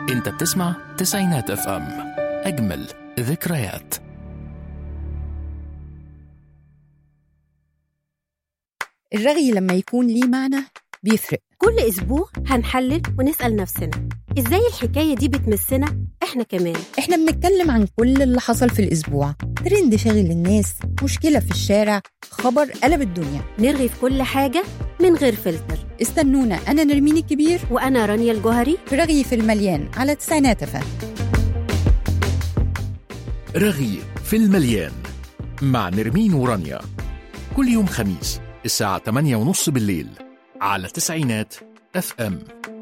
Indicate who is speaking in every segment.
Speaker 1: انت بتسمع تسعينات اف ام اجمل ذكريات
Speaker 2: الرغي لما يكون ليه معنى بيفرق
Speaker 3: كل أسبوع هنحلل ونسأل نفسنا إزاي الحكاية دي بتمسنا إحنا كمان
Speaker 2: احنا بنتكلم عن كل اللي حصل في الأسبوع ترند شاغل الناس مشكلة في الشارع خبر قلب الدنيا
Speaker 3: نرغي في كل حاجة من غير فلتر
Speaker 2: استنونا أنا نرمين الكبير
Speaker 3: وأنا رانيا الجوهري
Speaker 2: في رغي في المليان على تسعينات فهم
Speaker 1: رغي في المليان مع نرمين ورانيا كل يوم خميس الساعة 8:30 بالليل على تسعينات اف ام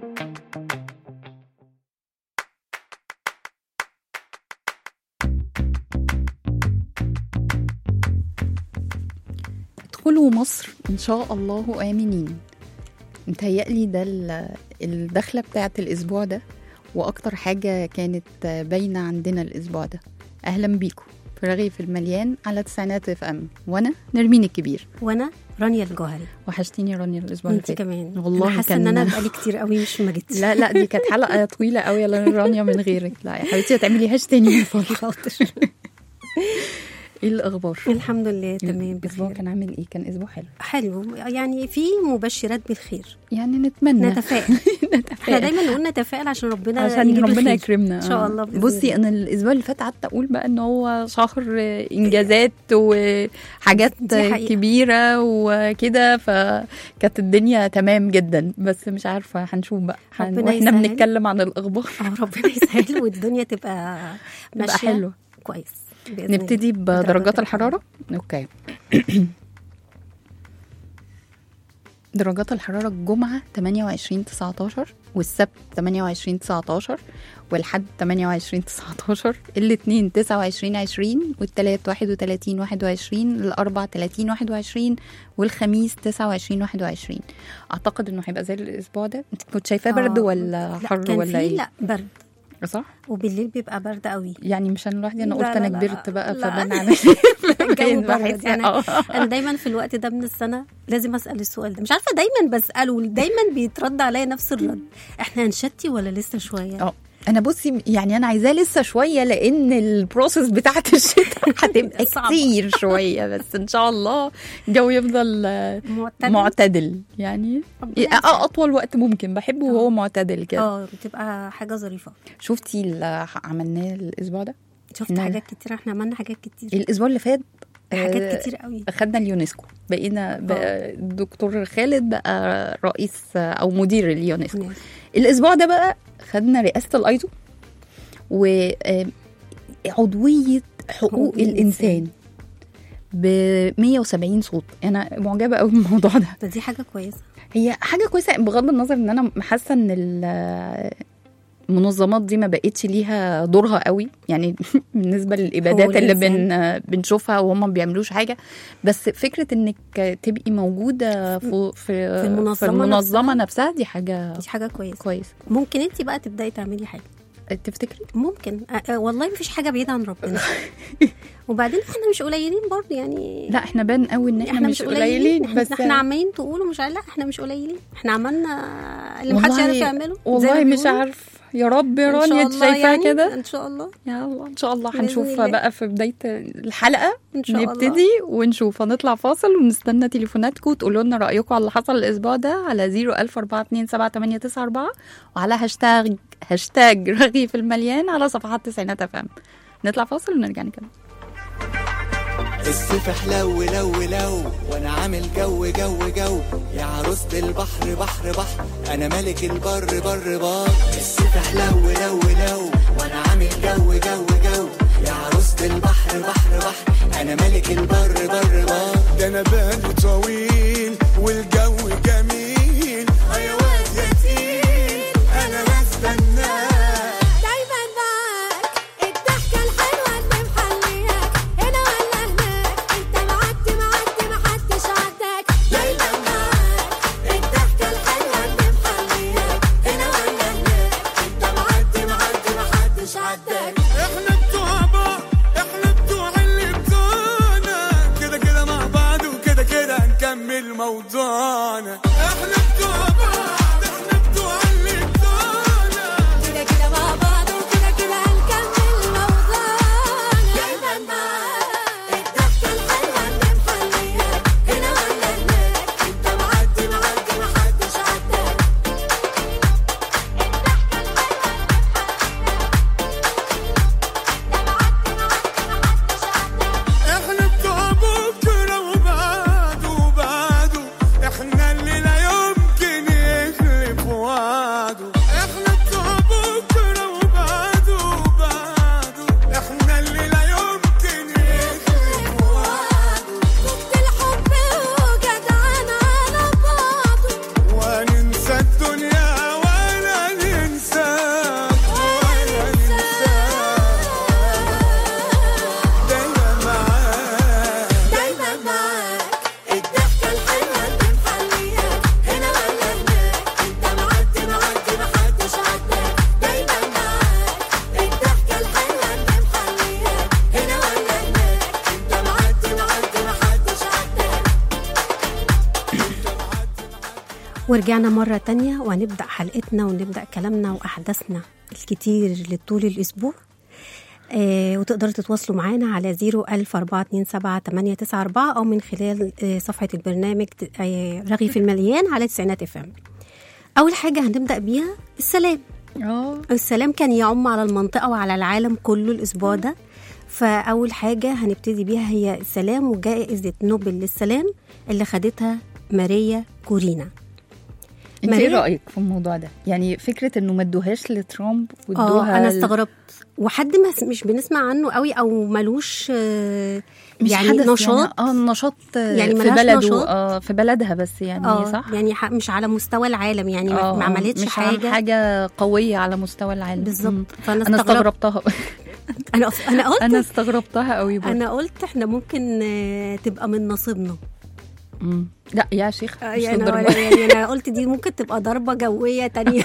Speaker 2: ادخلوا مصر إن شاء الله آمنين متهيألي ده ال- الدخلة بتاعت الأسبوع ده وأكتر حاجة كانت باينة عندنا الأسبوع ده أهلا بيكم في رغي في المليان على تسعينات اف ام وأنا نرمين الكبير
Speaker 3: وأنا رانيا الجوهري
Speaker 2: وحشتيني رانيا الأسبوع اللي
Speaker 3: أنت
Speaker 2: فات
Speaker 3: كمان
Speaker 2: والله
Speaker 3: أنا حاسة
Speaker 2: كان-
Speaker 3: إن أنا بقالي كتير قوي مش ما جيتش
Speaker 2: لا لا دي كانت حلقة طويلة قوي يا رانيا من غيرك لا يا حبيبتي هتعمليهاش تاني من فضلك ايه الأخبار؟
Speaker 3: الحمد لله تمام
Speaker 2: الأسبوع
Speaker 3: بخير
Speaker 2: كان عامل ايه؟ كان أسبوع حلو
Speaker 3: حلو يعني في مبشرات بالخير
Speaker 2: يعني نتمنى
Speaker 3: نتفائل احنا
Speaker 2: نتفائل
Speaker 3: دايما نقول نتفائل عشان ربنا
Speaker 2: عشان
Speaker 3: يجيب
Speaker 2: ربنا
Speaker 3: الخير.
Speaker 2: يكرمنا
Speaker 3: إن شاء الله بإذن
Speaker 2: بصي
Speaker 3: الله.
Speaker 2: انا الاسبوع اللي فات قعدت اقول بقى ان هو شهر انجازات وحاجات
Speaker 3: دي حقيقة.
Speaker 2: كبيره وكده فكانت الدنيا تمام جدا بس مش عارفه هنشوف بقى هن-
Speaker 3: ربنا
Speaker 2: واحنا
Speaker 3: يسهل.
Speaker 2: بنتكلم عن الاخبار
Speaker 3: اه ربنا يسهل والدنيا تبقى
Speaker 2: تبقى
Speaker 3: ماشيه
Speaker 2: حلوه
Speaker 3: كويس بإذن الله.
Speaker 2: نبتدي بدرجات
Speaker 3: بدرجات
Speaker 2: الحراره اوكي درجات الحرارة الجمعة 28 19 والسبت 28 19 والحد 28 19 الاثنين 29 20 والتلات 31 21 الأربع 30 21 والخميس 29 21 أعتقد إنه هيبقى زي الأسبوع ده أنت كنت شايفاه برد
Speaker 3: آه،
Speaker 2: ولا
Speaker 3: لا
Speaker 2: حر
Speaker 3: كان
Speaker 2: ولا
Speaker 3: في
Speaker 2: إيه؟
Speaker 3: لا برد
Speaker 2: صح؟
Speaker 3: وبالليل بيبقى برد قوي
Speaker 2: يعني مش أنا لوحدي أنا
Speaker 3: لا،
Speaker 2: قلت
Speaker 3: لا،
Speaker 2: أنا
Speaker 3: لا،
Speaker 2: كبرت
Speaker 3: لا.
Speaker 2: بقى
Speaker 3: لا.
Speaker 2: فبان عليا
Speaker 3: الجو برد
Speaker 2: بحس-
Speaker 3: يعني
Speaker 2: آه.
Speaker 3: انا دايما في الوقت ده من السنه لازم اسال السؤال ده مش عارفه دايما بساله دايما بيترد عليا نفس الرد احنا هنشتي ولا لسه شويه
Speaker 2: اه انا بصي يعني انا عايزاه لسه شويه لان البروسيس بتاعت الشتاء هتبقى
Speaker 3: صعبة.
Speaker 2: كتير شويه بس ان شاء الله الجو يفضل آه،
Speaker 3: معتدل
Speaker 2: معتدل يعني
Speaker 3: ربنا يسهل.
Speaker 2: اه اطول وقت ممكن بحبه وهو معتدل كده
Speaker 3: اه بتبقى حاجه ظريفه
Speaker 2: شفتي اللي عملناه الاسبوع ده
Speaker 3: شفت
Speaker 2: إحنا-
Speaker 3: حاجات كتير احنا عملنا حاجات كتير
Speaker 2: الاسبوع اللي فات آه،
Speaker 3: حاجات كتير قوي
Speaker 2: خدنا اليونسكو بقينا بقى الدكتور خالد بقى رئيس آه، او مدير اليونسكو
Speaker 3: ناس.
Speaker 2: الاسبوع ده بقى خدنا رئاسه الايزو وعضويه حقوق
Speaker 3: حقوق
Speaker 2: الانسان
Speaker 3: الإنسان.
Speaker 2: ب 170 صوت انا معجبه قوي بالموضوع ده
Speaker 3: ده دي حاجه كويسه
Speaker 2: هي حاجه كويسه بغض النظر ان انا حاسه ان ال- المنظمات دي ما بقتش ليها دورها قوي يعني بالنسبه للابادات
Speaker 3: حقوق
Speaker 2: اللي بن
Speaker 3: الإنسان.
Speaker 2: بنشوفها وهم ما بيعملوش حاجه بس فكره انك تبقي موجوده في في,
Speaker 3: في المنظمة
Speaker 2: في المنظمه نفسها دي حاجه
Speaker 3: دي حاجه كويسه
Speaker 2: كويسه
Speaker 3: ممكن انت بقى تبداي تعملي حاجه
Speaker 2: تفتكري
Speaker 3: ممكن أه أه والله مفيش حاجه بعيده عن ربنا وبعدين احنا مش قليلين برضه يعني
Speaker 2: لا احنا بان قوي ان احنا, مش قليلين
Speaker 3: احنا
Speaker 2: بس
Speaker 3: احنا عمالين تقولوا مش لا احنا مش قليلين احنا عملنا اللي محدش
Speaker 2: والله-
Speaker 3: يعرف يعمله زي
Speaker 2: والله
Speaker 3: ما
Speaker 2: مش
Speaker 3: بيقولوا.
Speaker 2: عارف يا رب يا
Speaker 3: إن شاء
Speaker 2: رانيا انت
Speaker 3: الله
Speaker 2: شايفاها
Speaker 3: يعني،
Speaker 2: كده
Speaker 3: ان شاء الله
Speaker 2: يا الله ان شاء الله
Speaker 3: بإذن
Speaker 2: هنشوف
Speaker 3: الله.
Speaker 2: بقى في بدايه الحلقه
Speaker 3: ان شاء الله
Speaker 2: نبتدي ونشوف هنطلع فاصل ونستنى تليفوناتكم تقولوا لنا رايكم على اللي حصل الاسبوع ده على 004278994 وعلى هاشتاج هاشتاج رغيف المليان على صفحات تسعينات اف ام نطلع فاصل ونرجع نكمل
Speaker 4: الصيف حلو لو لو وانا عامل جو جو جو يا عروسة البحر بحر بحر انا ملك البر بر بر الصيف حلو لو لو وانا عامل جو جو جو يا عروسة البحر بحر بحر انا ملك البر بر بر ده انا بالي طويل والجو جميل يا واد يا تقيل انا بستناك
Speaker 5: دايما معاك الضحكة الحلوة اللي محلياك هنا ولا هناك انت معدي معدي محدش عداك دايما معاك الضحكة الحلوة اللي محلياك هنا ولا هناك انت معدي معدي محدش عداك
Speaker 4: احنا بتوع بعض احنا بتوع اللي بتوعنا كده كده مع بعض وكده كده هنكمل موضوعنا
Speaker 3: ورجعنا مرة تانية وهنبدأ حلقتنا ونبدأ كلامنا وأحداثنا الكتير اللي طول الأسبوع آه وتقدروا تتواصلوا معانا على 01427 أو من خلال آه صفحة البرنامج آه رغي في المليان على تسعينات اف ام أول حاجة هنبدأ بيها السلام
Speaker 2: اه
Speaker 3: السلام كان يعم على المنطقة وعلى العالم كله الأسبوع ده فأول حاجة هنبتدي بيها هي السلام وجائزة نوبل للسلام اللي خدتها ماريا كورينا
Speaker 2: انت ايه
Speaker 3: ماريا-
Speaker 2: رايك في الموضوع ده يعني فكره انه ما ادوهاش لترامب
Speaker 3: اه
Speaker 2: وادوها
Speaker 3: انا
Speaker 2: ل-
Speaker 3: استغربت وحد ما مش بنسمع عنه قوي او ملوش آه،
Speaker 2: مش
Speaker 3: يعني
Speaker 2: حدث
Speaker 3: نشاط
Speaker 2: يعني اه النشاط
Speaker 3: يعني
Speaker 2: في
Speaker 3: ملهاش
Speaker 2: بلده
Speaker 3: نشاط.
Speaker 2: اه في بلدها بس يعني
Speaker 3: اه
Speaker 2: صح
Speaker 3: يعني ح- مش على مستوى العالم يعني ما
Speaker 2: آه،
Speaker 3: ما
Speaker 2: آه،
Speaker 3: عملتش
Speaker 2: مش عن
Speaker 3: حاجه
Speaker 2: حاجه قويه على مستوى العالم مم.
Speaker 3: بالظبط فانا
Speaker 2: انا
Speaker 3: استغربت
Speaker 2: استغربتها
Speaker 3: انا أص- انا قلت
Speaker 2: انا استغربتها قوي برضه
Speaker 3: انا قلت احنا ممكن آه، تبقى من نصيبنا
Speaker 2: مم. لا يا شيخ
Speaker 3: آه،
Speaker 2: مش
Speaker 3: يعني
Speaker 2: للدرجة
Speaker 3: أنا- يعني انا قلت دي ممكن تبقى ضربه جويه تانية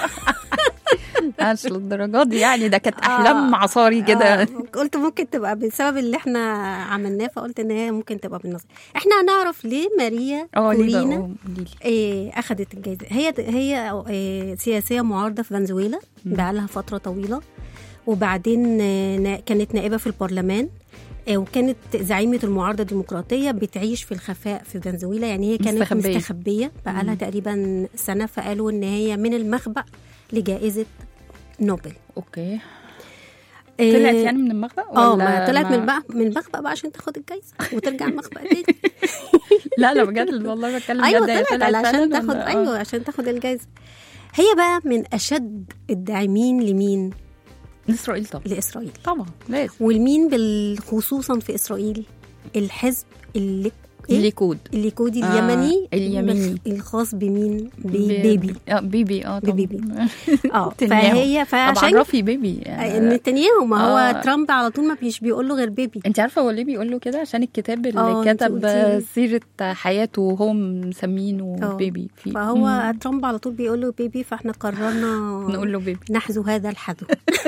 Speaker 2: مش للدرجات دي يعني ده كانت احلام
Speaker 3: آه.
Speaker 2: عصاري كده
Speaker 3: آه، قلت ممكن تبقى بسبب اللي احنا عملناه فقلت ان هي ممكن تبقى بالنصيب احنا هنعرف ليه ماريا
Speaker 2: اه ليه بقى
Speaker 3: كورينا
Speaker 2: آه، قوليلي.
Speaker 3: إيه اخذت الجائزه هي هي إيه سياسيه معارضه في فنزويلا بقالها فتره طويله وبعدين آه، نا- كانت نائبه في البرلمان آه، وكانت زعيمه المعارضه الديمقراطيه بتعيش في الخفاء في فنزويلا يعني هي كانت
Speaker 2: مستخبية.
Speaker 3: مستخبيه, مستخبية بقالها تقريبا سنه فقالوا ان هي من المخبأ لجائزه نوبل
Speaker 2: اوكي
Speaker 3: إيه،
Speaker 2: طلعت يعني من المخبأ
Speaker 3: اه
Speaker 2: ولا
Speaker 3: ما طلعت
Speaker 2: ما-
Speaker 3: من المخبأ من المخبأ بقى عشان تاخد الجايزه وترجع المخبأ تاني
Speaker 2: لا لا بجد والله بتكلم
Speaker 3: ايوه
Speaker 2: بجد هي
Speaker 3: طلعت علشان
Speaker 2: فعلاً
Speaker 3: تاخد
Speaker 2: ولا- آه.
Speaker 3: ايوه عشان تاخد الجايزه هي بقى من اشد الداعمين لمين
Speaker 2: اسرائيل طبعا
Speaker 3: لاسرائيل
Speaker 2: طبعا لازم
Speaker 3: والمين بال- خصوصا في اسرائيل الحزب اللي إيه؟
Speaker 2: الليكود
Speaker 3: الليكودي
Speaker 2: آه،
Speaker 3: اليمني
Speaker 2: اليمني.
Speaker 3: الخاص بمين
Speaker 2: بي-
Speaker 3: ببيبي
Speaker 2: اه بيبي اه طبعا
Speaker 3: ببيبي. اه
Speaker 2: نتنياهو.
Speaker 3: فهي
Speaker 2: طب
Speaker 3: فعشان
Speaker 2: عرفي بيبي يعني
Speaker 3: نتنياهو ما هو
Speaker 2: آه.
Speaker 3: ترامب على طول ما بيش بيقول له غير بيبي
Speaker 2: انت عارفه هو ليه بيقول له كده عشان الكتاب
Speaker 3: اه،
Speaker 2: اللي
Speaker 3: انت
Speaker 2: كتب
Speaker 3: قلتيلي.
Speaker 2: سيره حياته وهو مسمينه
Speaker 3: اه.
Speaker 2: بيبي فيه
Speaker 3: فهو
Speaker 2: مم.
Speaker 3: ترامب على طول بيقول له بيبي فاحنا قررنا
Speaker 2: نقول له بيبي
Speaker 3: نحذو هذا الحذو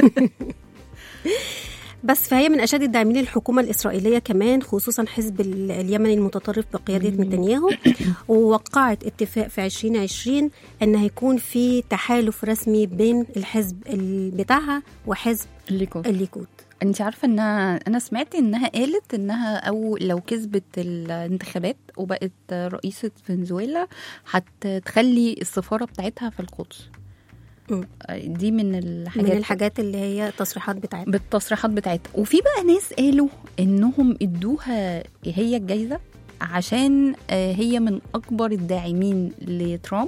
Speaker 3: بس فهي من اشد الداعمين للحكومه الاسرائيليه كمان خصوصا حزب ال- اليمني المتطرف بقياده نتنياهو ووقعت اتفاق في 2020 ان هيكون في تحالف رسمي بين الحزب ال- بتاعها وحزب
Speaker 2: الليكود
Speaker 3: الليكود
Speaker 2: انت عارفه انها انا سمعت انها قالت انها او لو كسبت الانتخابات وبقت رئيسه فنزويلا هتخلي السفاره بتاعتها في القدس
Speaker 3: مم.
Speaker 2: دي من الحاجات
Speaker 3: من الحاجات اللي هي التصريحات بتاعتها
Speaker 2: بالتصريحات بتاعتها وفي بقى ناس قالوا انهم ادوها هي الجايزه عشان آه، هي من اكبر الداعمين لترامب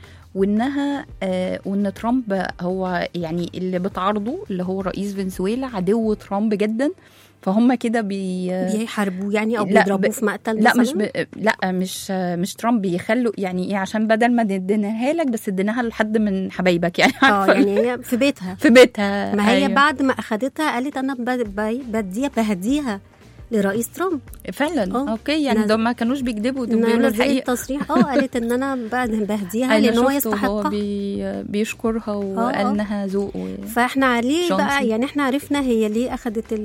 Speaker 2: وانها آه، وان ترامب هو يعني اللي بتعارضه اللي هو رئيس فنزويلا عدو ترامب جدا فهم كده بي
Speaker 3: بيحاربوه يعني او
Speaker 2: لا،
Speaker 3: بيضربوه
Speaker 2: ب-
Speaker 3: في مقتل
Speaker 2: لا مش
Speaker 3: مثلاً؟
Speaker 2: ب... لا مش مش ترامب بيخلوا يعني ايه عشان بدل ما اديناها لك بس اديناها لحد من حبايبك يعني
Speaker 3: اه
Speaker 2: عارفة؟
Speaker 3: يعني هي في بيتها
Speaker 2: في بيتها
Speaker 3: ما هي
Speaker 2: أيوة.
Speaker 3: بعد ما اخدتها قالت انا ب- ب- بديها بهديها لرئيس ترامب
Speaker 2: فعلا
Speaker 3: اه.
Speaker 2: اوكي يعني
Speaker 3: نز-
Speaker 2: دول ما كانوش بيكذبوا دول
Speaker 3: إنها
Speaker 2: بيقولوا
Speaker 3: نزلت
Speaker 2: الحقيقه
Speaker 3: تصريح اه قالت ان انا ب- بهديها
Speaker 2: أنا
Speaker 3: لان هو
Speaker 2: شفته وهو
Speaker 3: يستحقها
Speaker 2: بي... بيشكرها
Speaker 3: اه.
Speaker 2: وقال انها ذوق و...
Speaker 3: فاحنا عليه
Speaker 2: شانسي.
Speaker 3: بقى يعني احنا عرفنا هي ليه اخدت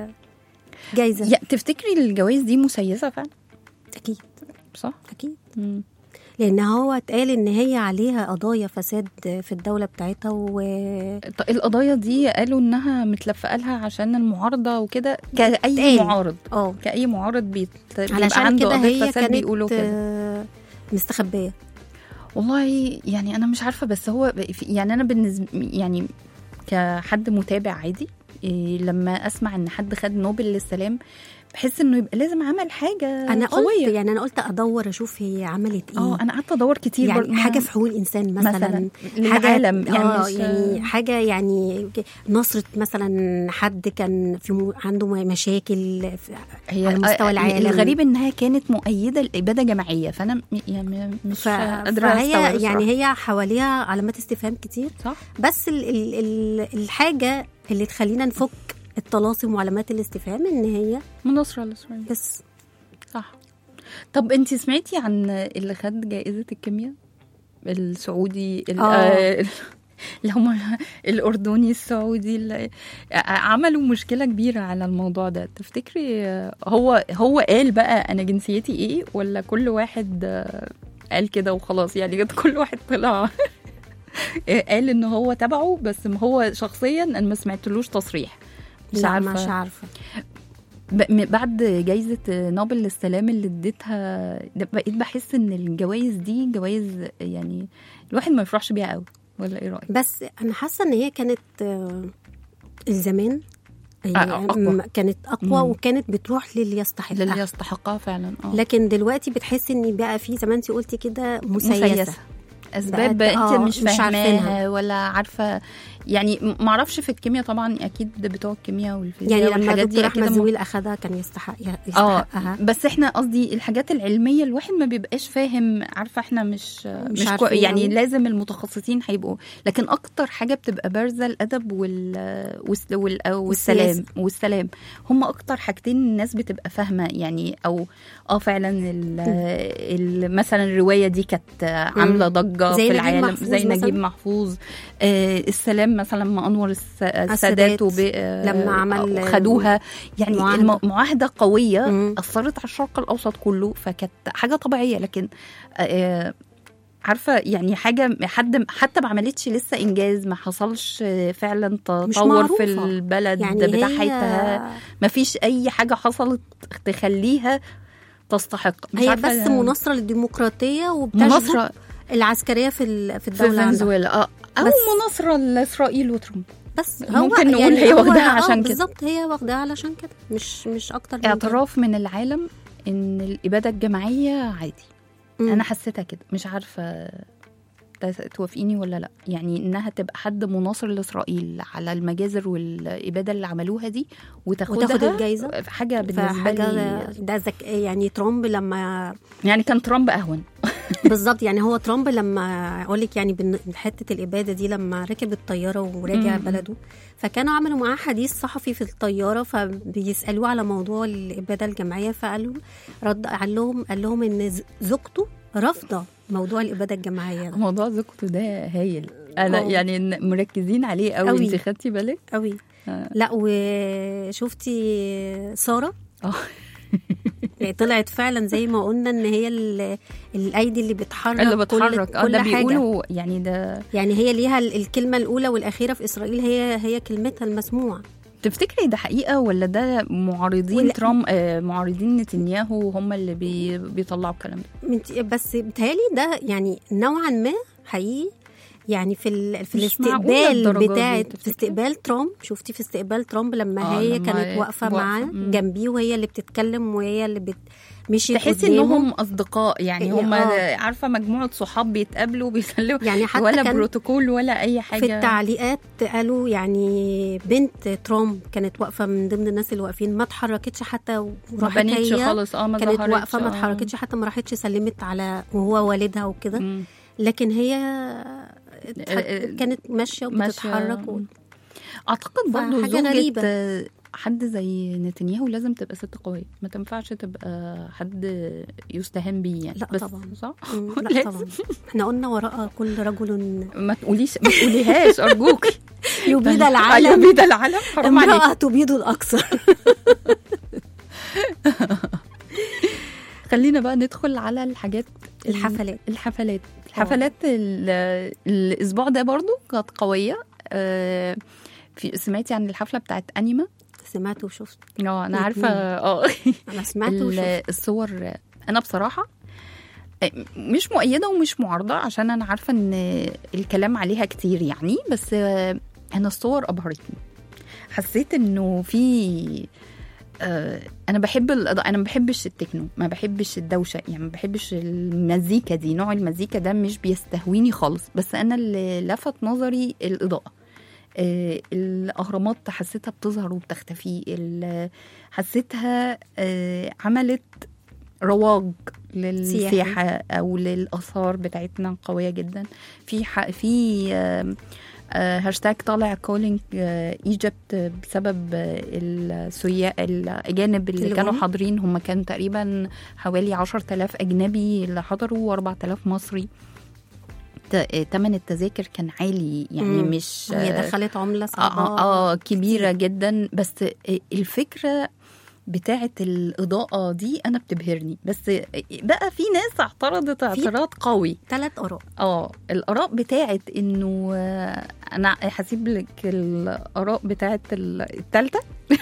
Speaker 3: الجايزه
Speaker 2: يا تفتكري الجوائز دي مسيسه فعلا
Speaker 3: اكيد
Speaker 2: صح؟
Speaker 3: اكيد
Speaker 2: مم.
Speaker 3: لان هو اتقال ان هي عليها قضايا فساد في الدوله بتاعتها و
Speaker 2: ط- القضايا دي قالوا انها متلفقه لها عشان المعارضه وكده كاي
Speaker 3: اتقال.
Speaker 2: معارض
Speaker 3: اه
Speaker 2: كاي معارض بيت... بيبقى
Speaker 3: علشان
Speaker 2: عنده
Speaker 3: كده
Speaker 2: قضيه
Speaker 3: هي
Speaker 2: فساد
Speaker 3: كانت
Speaker 2: بيقولوا كده
Speaker 3: آه، مستخبيه
Speaker 2: والله يعني انا مش عارفه بس هو في- يعني انا بالنسبه يعني كحد متابع عادي إيه لما اسمع ان حد خد نوبل للسلام بحس انه يبقى لازم عمل حاجه
Speaker 3: انا قلت
Speaker 2: قويه
Speaker 3: يعني انا قلت ادور اشوف هي عملت ايه
Speaker 2: اه انا قعدت ادور كتير
Speaker 3: يعني
Speaker 2: برضه.
Speaker 3: حاجه في حقوق الانسان مثلا,
Speaker 2: مثلا
Speaker 3: حاجه
Speaker 2: للعالم يعني
Speaker 3: آه
Speaker 2: مش
Speaker 3: يعني حاجه يعني نصره مثلا حد كان في م- عنده مشاكل في
Speaker 2: هي
Speaker 3: على مستوى
Speaker 2: آه،
Speaker 3: العالم.
Speaker 2: الغريب انها كانت مؤيده لاباده جماعيه فانا م- يعني مش
Speaker 3: ف...
Speaker 2: قادره
Speaker 3: فهي
Speaker 2: استوعب
Speaker 3: يعني
Speaker 2: الصراحة.
Speaker 3: هي حواليها علامات استفهام كتير
Speaker 2: صح
Speaker 3: بس ال ال ال الحاجه اللي تخلينا نفك الطلاسم وعلامات الاستفهام ان هي
Speaker 2: مناصره لاسرائيل
Speaker 3: بس
Speaker 2: صح طب انت سمعتي عن اللي خد جائزه الكيمياء السعودي ال-
Speaker 3: آه.
Speaker 2: آه، اللي هم الاردني السعودي اللي عملوا مشكله كبيره على الموضوع ده تفتكري هو هو قال بقى انا جنسيتي ايه ولا كل واحد قال كده وخلاص يعني جد كل واحد طلع قال ان هو تبعه بس ما هو شخصيا انا ما سمعتلوش تصريح مش
Speaker 3: لا،
Speaker 2: عارفه
Speaker 3: مش عارفه
Speaker 2: ب- م- بعد جايزة نوبل للسلام اللي اديتها ده بقيت بحس ان الجوائز دي جوائز يعني الواحد ما يفرحش بيها قوي ولا ايه رأيك؟
Speaker 3: بس انا حاسه ان هي كانت آه، الزمان هي
Speaker 2: آه، أقوى.
Speaker 3: م- كانت اقوى
Speaker 2: مم.
Speaker 3: وكانت بتروح للي يستحقها
Speaker 2: للي يستحقها فعلا اه
Speaker 3: لكن دلوقتي بتحس ان بقى في زي ما انت قلتي كده مسيسه,
Speaker 2: مسيسة اسباب
Speaker 3: بقت-
Speaker 2: انت
Speaker 3: آه،
Speaker 2: مش
Speaker 3: مش عارفينها.
Speaker 2: فاهماها ولا عارفه يعني م- معرفش في الكيمياء طبعا اكيد بتوع الكيمياء والفيزياء
Speaker 3: يعني لما
Speaker 2: والحاجات دي
Speaker 3: دكتور
Speaker 2: اكيد
Speaker 3: احمد
Speaker 2: هم-
Speaker 3: زويل اخدها كان يستحق
Speaker 2: اه
Speaker 3: يستحقها
Speaker 2: بس احنا قصدي الحاجات العلميه الواحد ما بيبقاش فاهم عارفه احنا مش مش, كو
Speaker 3: عارفين
Speaker 2: يعني
Speaker 3: أوي.
Speaker 2: لازم المتخصصين هيبقوا لكن اكتر حاجه بتبقى بارزه الادب وال والس- وال أو والسلام
Speaker 3: والسياسة.
Speaker 2: والسلام هم اكتر حاجتين الناس بتبقى فاهمه يعني او اه فعلا ال ال مثلا الروايه دي كانت عامله ضجه
Speaker 3: زي
Speaker 2: في
Speaker 3: نجيب
Speaker 2: العالم
Speaker 3: محفوظ
Speaker 2: زي نجيب
Speaker 3: مثلاً.
Speaker 2: محفوظ آه السلام مثلا لما انور الس- السادات وب... آه،
Speaker 3: لما عمل
Speaker 2: خدوها يعني
Speaker 3: معاهدة.
Speaker 2: معاهدة, معاهدة قوية
Speaker 3: مم.
Speaker 2: أثرت على الشرق الأوسط كله فكانت حاجة طبيعية لكن آه، عارفة يعني حاجة حد حتى ما عملتش لسه إنجاز ما حصلش آه، فعلا
Speaker 3: مش
Speaker 2: تطور في
Speaker 3: معروفة.
Speaker 2: البلد
Speaker 3: يعني
Speaker 2: بتاعتها
Speaker 3: هي
Speaker 2: ما فيش أي حاجة حصلت تخليها تستحق مش
Speaker 3: هي
Speaker 2: عارفة
Speaker 3: بس مناصره للديمقراطيه وبتشجب
Speaker 2: مناصرة
Speaker 3: العسكريه في ال- في
Speaker 2: في
Speaker 3: الدوله عندها
Speaker 2: فنزويلا اه أو
Speaker 3: بس-
Speaker 2: مناصرة لإسرائيل وترامب
Speaker 3: بس
Speaker 2: ممكن نقول هي
Speaker 3: هو-
Speaker 2: واخداها
Speaker 3: آه،
Speaker 2: عشان كده.
Speaker 3: بالظبط هي واخداها علشان كده مش مش اكتر من كده.
Speaker 2: اعتراف من العالم ان الاباده الجماعيه عادي
Speaker 3: مم.
Speaker 2: انا حسيتها كده مش عارفه ت- توافقيني ولا لا يعني انها تبقى حد مناصر لاسرائيل على المجازر والاباده اللي عملوها دي وتاخدها
Speaker 3: وتاخد الجايزة.
Speaker 2: حاجه بالنسبه
Speaker 3: فحاجه
Speaker 2: لي
Speaker 3: ده ذك... يعني ترامب لما
Speaker 2: يعني كان ترامب اهون
Speaker 3: بالظبط يعني هو ترامب لما اقول لك يعني بن- حته الاباده دي لما ركب الطياره ورجع
Speaker 2: مم.
Speaker 3: بلده فكانوا عملوا معاه حديث صحفي في الطياره فبيسالوه على موضوع الاباده الجماعيه فقالوا رد قال لهم قال لهم ان ز- زوجته رافضه موضوع الاباده الجماعيه ده
Speaker 2: موضوع زوجته ده هايل انا
Speaker 3: أوه.
Speaker 2: يعني إن مركزين عليه قوي
Speaker 3: أوي.
Speaker 2: انت خدتي بالك
Speaker 3: قوي
Speaker 2: آه.
Speaker 3: لا وشفتي ساره
Speaker 2: اه
Speaker 3: يعني طلعت فعلا زي ما قلنا ان هي ال- الايدي اللي بتحرك
Speaker 2: اللي
Speaker 3: كل-
Speaker 2: بتحرك اه
Speaker 3: كل
Speaker 2: ده
Speaker 3: حاجه
Speaker 2: بيقولوا يعني ده
Speaker 3: يعني هي ليها ال- الكلمه الاولى والاخيره في اسرائيل هي هي كلمتها المسموع
Speaker 2: تفتكري ده حقيقة ولا ده معارضين
Speaker 3: ولا-
Speaker 2: ترامب آه معارضين نتنياهو هم اللي بي بيطلعوا الكلام ده
Speaker 3: منت- بس بتهيألي ده يعني نوعا ما حقيقي يعني في ال... في
Speaker 2: مش معقولة
Speaker 3: الاستقبال
Speaker 2: الدرجة دي،
Speaker 3: بتاع
Speaker 2: تفتكري؟
Speaker 3: في استقبال ترامب شفتي في استقبال ترامب لما
Speaker 2: آه،
Speaker 3: هي
Speaker 2: لما
Speaker 3: كانت
Speaker 2: هي
Speaker 3: واقفه
Speaker 2: واقفة.
Speaker 3: معاه
Speaker 2: مم.
Speaker 3: جنبيه وهي اللي بتتكلم وهي اللي بت... مشيت
Speaker 2: تحسي
Speaker 3: قدامه.
Speaker 2: انهم اصدقاء يعني هم
Speaker 3: آه.
Speaker 2: عارفه مجموعه صحاب بيتقابلوا بيسلموا
Speaker 3: يعني حتى
Speaker 2: ولا
Speaker 3: كان
Speaker 2: بروتوكول ولا اي حاجه
Speaker 3: في التعليقات قالوا يعني بنت ترامب كانت واقفه من ضمن الناس اللي واقفين ما اتحركتش حتى
Speaker 2: ما
Speaker 3: وراحت
Speaker 2: بنتش
Speaker 3: هي
Speaker 2: خالص اه ما
Speaker 3: كانت
Speaker 2: ظهرتش،
Speaker 3: واقفه ما
Speaker 2: آه.
Speaker 3: اتحركتش حتى ما راحتش سلمت على وهو والدها وكده
Speaker 2: مم.
Speaker 3: لكن هي
Speaker 2: آه،
Speaker 3: كانت ماشيه وبتتحرك و...
Speaker 2: اعتقد برضه
Speaker 3: فحاجة
Speaker 2: زوجة
Speaker 3: غريبة.
Speaker 2: آه، حد زي نتنياهو لازم تبقى ست قويه ما تنفعش تبقى حد يستهان بيه يعني
Speaker 3: لا
Speaker 2: بس
Speaker 3: طبعا.
Speaker 2: صح
Speaker 3: مم، لا
Speaker 2: لازم.
Speaker 3: طبعا احنا قلنا وراء كل رجل
Speaker 2: ما تقوليش ما تقوليهاش ارجوكي
Speaker 3: يبيد العالم
Speaker 2: يبيد العالم حرام عليك
Speaker 3: امرأة تبيد الأكثر
Speaker 2: خلينا بقى ندخل على الحاجات
Speaker 3: الحفلات.
Speaker 2: الحفلات الحفلات ال- الاسبوع ده برضو كانت قويه آه، في سمعتي عن الحفله بتاعت انيما
Speaker 3: سمعت وشفت
Speaker 2: اه انا
Speaker 3: مم.
Speaker 2: عارفه اه
Speaker 3: أنا سمعت
Speaker 2: ال-
Speaker 3: وشفت
Speaker 2: الصور انا بصراحه آه، مش مؤيده ومش معارضه عشان انا عارفه ان الكلام عليها كتير يعني بس آه، انا الصور ابهرتني حسيت انه في آه، انا بحب الاضاءه انا ما بحبش التكنو ما بحبش الدوشه يعني ما بحبش المزيكا دي نوع المزيكا ده مش بيستهويني خالص بس انا اللي لفت نظري الاضاءه آه، الاهرامات حسيتها بتظهر وبتختفي ال- حسيتها آه، عملت رواج للسياحة أو للآثار بتاعتنا قوية جدا في ح... في آم، آه، هاشتاج طالع كولينج ايجيبت بسبب آه، السياح الأجانب اللي
Speaker 3: اللي
Speaker 2: كانوا
Speaker 3: جم.
Speaker 2: حاضرين هم كانوا تقريبا حوالي 10000 أجنبي اللي حضروا و4000 مصري ت- آه، تمن التذاكر كان عالي يعني
Speaker 3: مم.
Speaker 2: مش
Speaker 3: هي
Speaker 2: آه،
Speaker 3: دخلت عملة
Speaker 2: اه
Speaker 3: صعبة
Speaker 2: اه, آه كبيره جدا بس الفكره بتاعه الاضاءه دي انا بتبهرني بس بقى في ناس اعترضت اعتراض قوي
Speaker 3: ثلاث اراء
Speaker 2: اه الاراء بتاعت انه آه، انا هسيب لك الاراء بتاعت ال- التالتة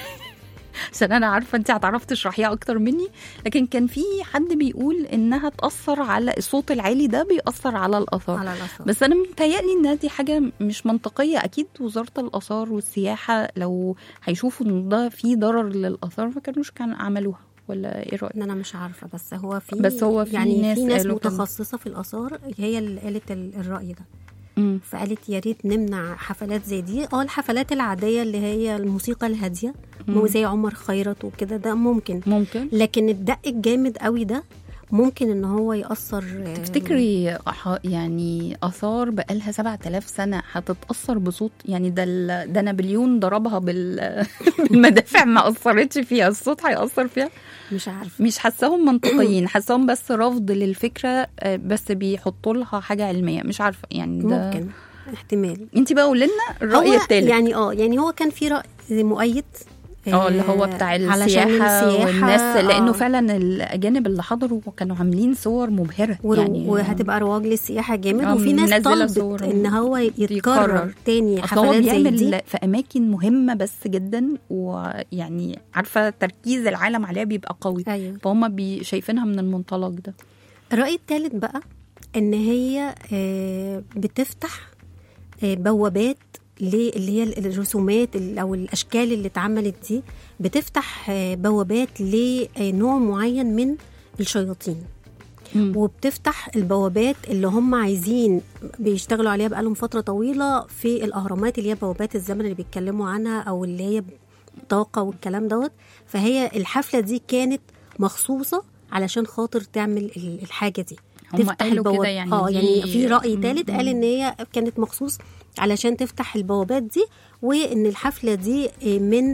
Speaker 2: عشان انا عارفه انت هتعرفي تشرحيها اكتر مني لكن كان في حد بيقول انها تاثر على الصوت العالي ده بيأثر على الاثار
Speaker 3: على الاثار
Speaker 2: بس انا متهيألي ان دي حاجه مش منطقيه اكيد وزاره الاثار والسياحه لو هيشوفوا ان ده في ضرر للاثار ما كانوش كان عملوها ولا ايه رايك
Speaker 3: ان انا مش عارفه بس هو في
Speaker 2: بس هو في
Speaker 3: يعني
Speaker 2: ناس
Speaker 3: في ناس
Speaker 2: قالوا كده.
Speaker 3: متخصصه في الاثار هي اللي قالت ال- الراي ده
Speaker 2: مم.
Speaker 3: فقالت يا ريت نمنع حفلات زي دي اه الحفلات العاديه اللي هي الموسيقى الهاديه مو زي عمر خيرت وكده ده ممكن
Speaker 2: ممكن
Speaker 3: لكن الدق الجامد قوي ده ممكن ان هو ياثر آه،
Speaker 2: تفتكري ح- يعني اثار بقالها 7000 سنه هتتاثر بصوت يعني ده ال- ده نابليون ضربها بال- بالمدافع ما اثرتش فيها الصوت هياثر فيها
Speaker 3: مش عارفه
Speaker 2: مش حاساهم منطقيين حاساهم بس رفض للفكره آه، بس بيحطوا لها حاجه علميه مش عارفه يعني ده
Speaker 3: ممكن احتمال
Speaker 2: انت بقى قولي لنا الراي
Speaker 3: هو
Speaker 2: الثالث
Speaker 3: يعني اه يعني هو كان في راي مؤيد
Speaker 2: اه اللي هو
Speaker 3: آه،
Speaker 2: بتاع
Speaker 3: علشان
Speaker 2: السياحة,
Speaker 3: السياحة،
Speaker 2: والناس لانه
Speaker 3: آه.
Speaker 2: فعلا الاجانب اللي حضروا كانوا عاملين صور مبهره
Speaker 3: ورو-
Speaker 2: يعني
Speaker 3: وهتبقى رواج للسياحه جامد
Speaker 2: آه،
Speaker 3: وفي ناس
Speaker 2: منزلة
Speaker 3: طلبت
Speaker 2: صور.
Speaker 3: ان هو
Speaker 2: يتكرر.
Speaker 3: يتكرر تاني
Speaker 2: اصل هو
Speaker 3: حفلات زي دي
Speaker 2: بيعمل في اماكن مهمه بس جدا ويعني عارفه تركيز العالم عليها بيبقى قوي
Speaker 3: ايوه
Speaker 2: فهم بي شايفينها من المنطلق ده
Speaker 3: الرأي الثالث بقى ان هي آه، بتفتح آه، بوابات ل- اللي هي الرسومات ال- او الاشكال اللي اتعملت دي بتفتح آه، بوابات لنوع معين من الشياطين
Speaker 2: مم.
Speaker 3: وبتفتح البوابات اللي هم عايزين بيشتغلوا عليها بقالهم فتره طويله في الاهرامات اللي هي بوابات الزمن اللي بيتكلموا عنها او اللي هي طاقه والكلام دوت فهي الحفله دي كانت مخصوصه علشان خاطر تعمل ال- الحاجه دي
Speaker 2: هم قالوا كده
Speaker 3: البواب-
Speaker 2: يعني
Speaker 3: اه
Speaker 2: دي-
Speaker 3: يعني في راي
Speaker 2: مم.
Speaker 3: ثالث قال ان هي كانت مخصوص علشان تفتح البوابات دي وان الحفله دي من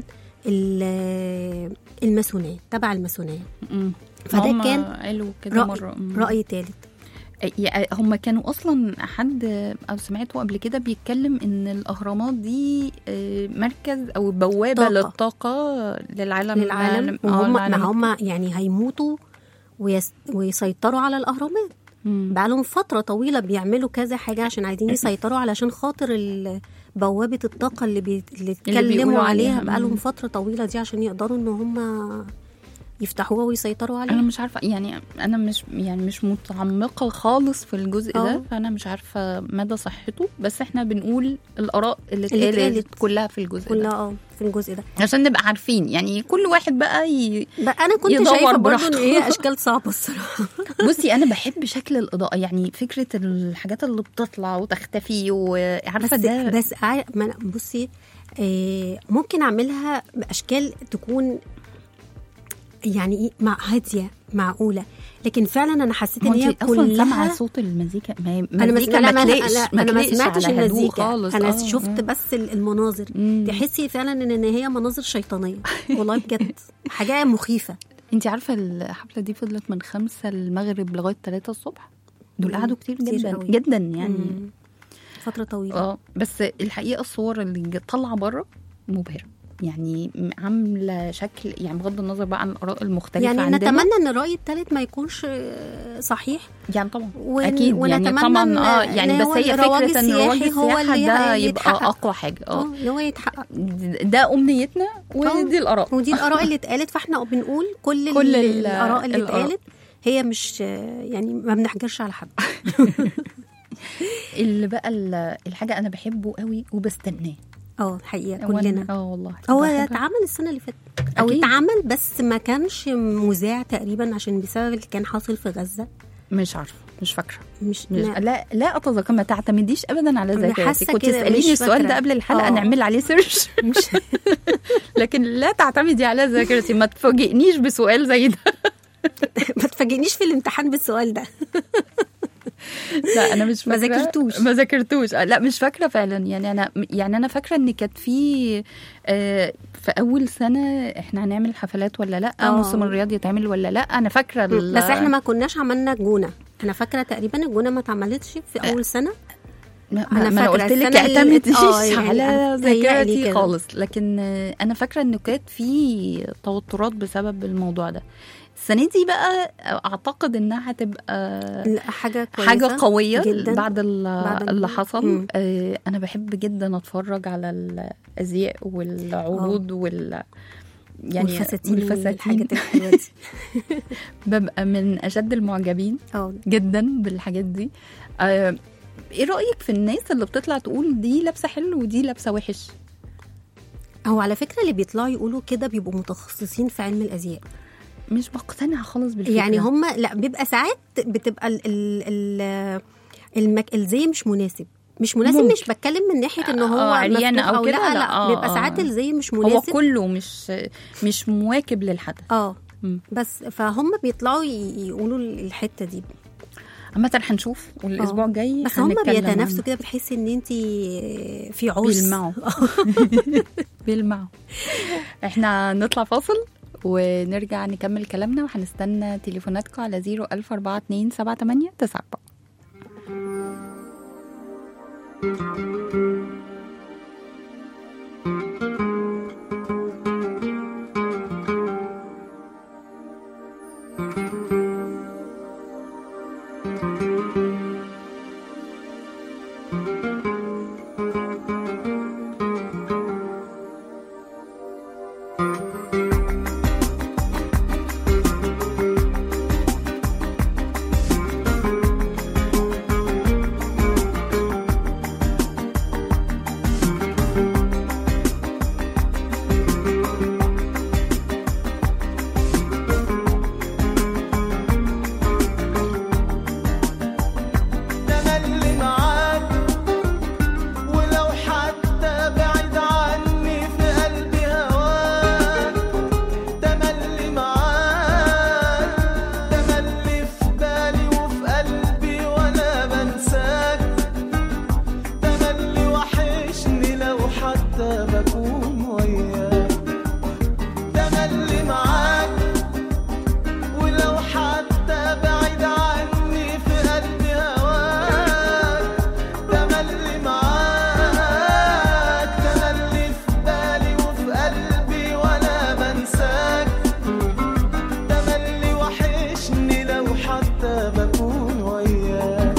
Speaker 3: ال- الماسونيه تبع الماسونيه
Speaker 2: مم.
Speaker 3: فده
Speaker 2: هم
Speaker 3: كان
Speaker 2: قالوا كده
Speaker 3: رأي,
Speaker 2: مره مم.
Speaker 3: رأي ثالث
Speaker 2: يا- هم كانوا اصلا حد او سمعته قبل كده بيتكلم ان الاهرامات دي آه، مركز او بوابه
Speaker 3: طاقة.
Speaker 2: للطاقه للعالم
Speaker 3: للعالم
Speaker 2: آه،
Speaker 3: وهم
Speaker 2: العالم
Speaker 3: ما هم يعني هيموتوا ويس ويسيطروا على الاهرامات
Speaker 2: مم.
Speaker 3: بقالهم فتره طويله بيعملوا كذا حاجه عشان عايزين يسيطروا علشان خاطر ال- بوابه الطاقه اللي, بي... اللي اتكلموا
Speaker 2: بيقولوا
Speaker 3: عليها
Speaker 2: عليها.
Speaker 3: بقالهم
Speaker 2: مم.
Speaker 3: فتره طويله دي عشان يقدروا ان هم يفتحوها ويسيطروا
Speaker 2: انا
Speaker 3: عليها
Speaker 2: مش عارفه يعني انا مش يعني مش متعمقه خالص في الجزء ده
Speaker 3: اه.
Speaker 2: فانا مش عارفه مدى صحته بس احنا بنقول الاراء اللي
Speaker 3: اللي
Speaker 2: اتقالت
Speaker 3: اتقالت.
Speaker 2: كلها في الجزء
Speaker 3: كلها
Speaker 2: ده
Speaker 3: اه في الجزء ده
Speaker 2: عشان نبقى عارفين يعني كل واحد بقى ي...
Speaker 3: بقى انا كنت
Speaker 2: يدور
Speaker 3: شايفه برضه ان
Speaker 2: براحته.
Speaker 3: هي اشكال صعبه الصراحه
Speaker 2: بصي انا بحب شكل الاضاءه يعني فكره الحاجات اللي بتطلع وتختفي وعارفه
Speaker 3: بس
Speaker 2: ده
Speaker 3: بس عار- ما أنا- بصي آه، ممكن اعملها باشكال تكون يعني ايه مع هاديه معقوله لكن فعلا انا حسيت ان
Speaker 2: ما
Speaker 3: هي
Speaker 2: انت اصلا سامعه
Speaker 3: كلها
Speaker 2: صوت المزيكا ما هي
Speaker 3: انا ما
Speaker 2: مزيكا
Speaker 3: لا،
Speaker 2: ما
Speaker 3: ما
Speaker 2: تلاقيش
Speaker 3: لا
Speaker 2: ما
Speaker 3: انا ما
Speaker 2: تلاقيش
Speaker 3: سمعتش
Speaker 2: على هدوء
Speaker 3: المزيكا
Speaker 2: خالص
Speaker 3: انا
Speaker 2: آه،
Speaker 3: شفت
Speaker 2: آه.
Speaker 3: بس ال- المناظر
Speaker 2: مم.
Speaker 3: تحسي فعلا ان إن هي مناظر شيطانيه والله بجد حاجه مخيفه
Speaker 2: انت عارفه الحفله دي فضلت من خمسة المغرب لغايه 3 الصبح دول
Speaker 3: مم.
Speaker 2: قعدوا كتير
Speaker 3: كتير
Speaker 2: جدا
Speaker 3: قوي.
Speaker 2: جدا يعني
Speaker 3: مم. فتره طويله
Speaker 2: اه بس الحقيقه الصور اللي جت- طالعه بره مبهره يعني م- عامله شكل يعني بغض النظر بقى عن الاراء المختلفه
Speaker 3: يعني
Speaker 2: عندنا
Speaker 3: نتمنى ان الراي الثالث ما يكونش آه، صحيح
Speaker 2: يعني طبعا
Speaker 3: ون-
Speaker 2: اكيد يعني
Speaker 3: ونتمنى
Speaker 2: طبعا
Speaker 3: إن-
Speaker 2: اه
Speaker 3: إن
Speaker 2: يعني بس
Speaker 3: هو
Speaker 2: هي
Speaker 3: الرواج
Speaker 2: فكره ان رواج
Speaker 3: السياحي هو
Speaker 2: السياحه
Speaker 3: اللي
Speaker 2: ده
Speaker 3: ي-
Speaker 2: يبقى
Speaker 3: يتحقق.
Speaker 2: اقوى حاجه اه
Speaker 3: اه ان هو يتحقق
Speaker 2: ده امنيتنا ودي الاراء
Speaker 3: ودي الاراء اللي اتقالت فاحنا بنقول كل,
Speaker 2: كل
Speaker 3: كل
Speaker 2: ال-
Speaker 3: الاراء اللي
Speaker 2: الآراء.
Speaker 3: اتقالت هي مش يعني ما بنحجرش على حد
Speaker 2: اللي بقى ال- الحاجه انا بحبه قوي وبستناه
Speaker 3: اه الحقيقه
Speaker 2: وأنا-
Speaker 3: كلنا
Speaker 2: اه والله
Speaker 3: هو
Speaker 2: بحبها.
Speaker 3: اتعمل السنه اللي فاتت او
Speaker 2: أكيد.
Speaker 3: اتعمل بس ما كانش مذاع تقريبا عشان بسبب اللي كان حاصل في غزه
Speaker 2: مش عارفه مش فاكره
Speaker 3: مش
Speaker 2: مش
Speaker 3: ما-
Speaker 2: لا لا اتذكر ما تعتمديش ابدا على
Speaker 3: أنا
Speaker 2: ذاكرتي
Speaker 3: حاسة
Speaker 2: كنت
Speaker 3: كده،
Speaker 2: تساليني
Speaker 3: مش
Speaker 2: السؤال ده
Speaker 3: فاكرة.
Speaker 2: قبل الحلقه
Speaker 3: آه.
Speaker 2: نعمل عليه سيرش
Speaker 3: مش
Speaker 2: لكن لا تعتمدي على ذاكرتي ما تفاجئنيش بسؤال زي ده
Speaker 3: ما تفاجئنيش في الامتحان بالسؤال ده
Speaker 2: لا انا مش
Speaker 3: ما
Speaker 2: فاكرة.
Speaker 3: ذاكرتوش.
Speaker 2: ما ذاكرتوش آه، لا مش فاكره فعلا يعني انا يعني انا فاكره ان كانت في آه، في اول سنه احنا هنعمل حفلات ولا لا
Speaker 3: آه.
Speaker 2: موسم الرياض يتعمل ولا لا انا فاكره ال-
Speaker 3: بس احنا ما كناش عملنا جونه انا فاكره تقريبا الجونه ما اتعملتش في اول سنه
Speaker 2: ما,
Speaker 3: أنا
Speaker 2: ما انا
Speaker 3: فاكرة
Speaker 2: قلت لك
Speaker 3: السنة اللي-
Speaker 2: اعتمدي
Speaker 3: آه، يعني
Speaker 2: على
Speaker 3: بتهيألي
Speaker 2: ذاكرتي
Speaker 3: كده.
Speaker 2: خالص لكن آه، انا فاكره انه كانت في توترات بسبب الموضوع ده السنه دي بقى اعتقد انها هتبقى
Speaker 3: لا، حاجه كويسه
Speaker 2: حاجه قويه
Speaker 3: جدا
Speaker 2: بعد, ال-
Speaker 3: بعد ال-
Speaker 2: اللي حصل
Speaker 3: مم.
Speaker 2: آه، انا بحب جدا اتفرج على الازياء والعروض وال يعني
Speaker 3: والفساتين
Speaker 2: والفساتين
Speaker 3: والحاجات الحلوه دي
Speaker 2: ببقى من اشد المعجبين
Speaker 3: اه
Speaker 2: جدا بالحاجات دي آه، ايه رايك في الناس اللي بتطلع تقول دي لابسه حلو ودي لابسه وحش
Speaker 3: هو على فكره اللي بيطلعوا يقولوا كده بيبقوا متخصصين في علم الازياء
Speaker 2: مش بقتنع خالص بالفكره
Speaker 3: يعني هم لا بيبقى ساعات بتبقى ال ال ال المك... الزي مش مناسب مش مناسب
Speaker 2: ممكن.
Speaker 3: مش بتكلم من ناحيه ان هو
Speaker 2: آه، عريان
Speaker 3: مفتوح
Speaker 2: أو كده،
Speaker 3: لا
Speaker 2: لا،
Speaker 3: لا
Speaker 2: آه،
Speaker 3: بيبقى
Speaker 2: آه.
Speaker 3: ساعات الزي مش
Speaker 2: هو
Speaker 3: مناسب
Speaker 2: كله مش مش مواكب للحدث
Speaker 3: اه
Speaker 2: مم.
Speaker 3: بس فهم بيطلعوا ي- يقولوا الحته دي
Speaker 2: عامة هنشوف والاسبوع
Speaker 3: آه.
Speaker 2: الجاي
Speaker 3: بس هم
Speaker 2: هنتكلم
Speaker 3: بيتنافسوا
Speaker 2: عنه.
Speaker 3: كده بتحسي ان انت في عوز
Speaker 2: بيلمعوا بيلمعوا احنا نطلع فاصل ونرجع نكمل كلامنا وهنستنى تليفوناتكم على 01042 78 94
Speaker 4: تملي معاك ولو حتى بعيد عني في قلبي هواك تملي معاك تملي في بالي وفي قلبي ولا بنساك تملي وحشني لو حتى بكون وياك تملي معاك ولو حتى بعيد عني في قلبي هواك تملي معاك تملي في بالي وفي قلبي ولا بنساك تملي وحشني لو حتى بكون وياك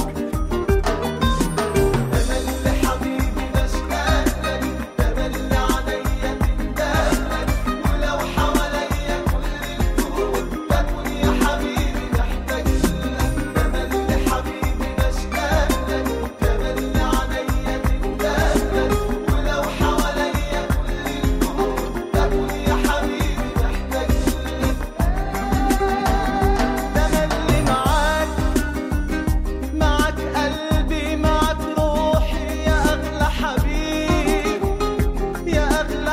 Speaker 4: تملي حبيبي بشتاق لك تملي عليا تندهلك ولو حواليا كل الكون بكون يا حبيبي محتاج لك تملي حبيبي بشتاق لك تملي عليا تندهلك ولو حواليا كل الكون بكون يا حبيبي محتاج لك تملي معاك معك قلبي معك روحي يا أغلى حبيب يا أغلى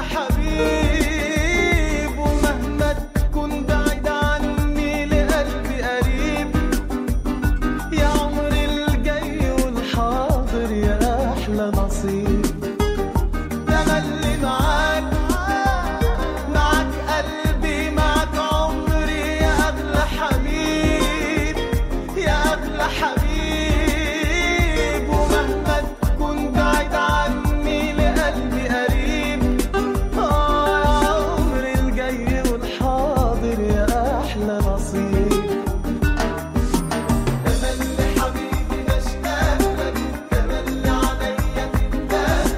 Speaker 4: حبيب ومهما تكون بعيد عني لقلبي قريب يا عمري الجاي والحاضر يا أحلى نصيب تملي معاك معك قلبي معك عمري يا أغلى حبيب يا أغلى حبيب ومهما تكون بعيد عني لقلبي قريب آه يا عمري الجاي والحاضر يا أحلى نصيب تملي حبيبي بشتاق لك تملي عليا تندهلك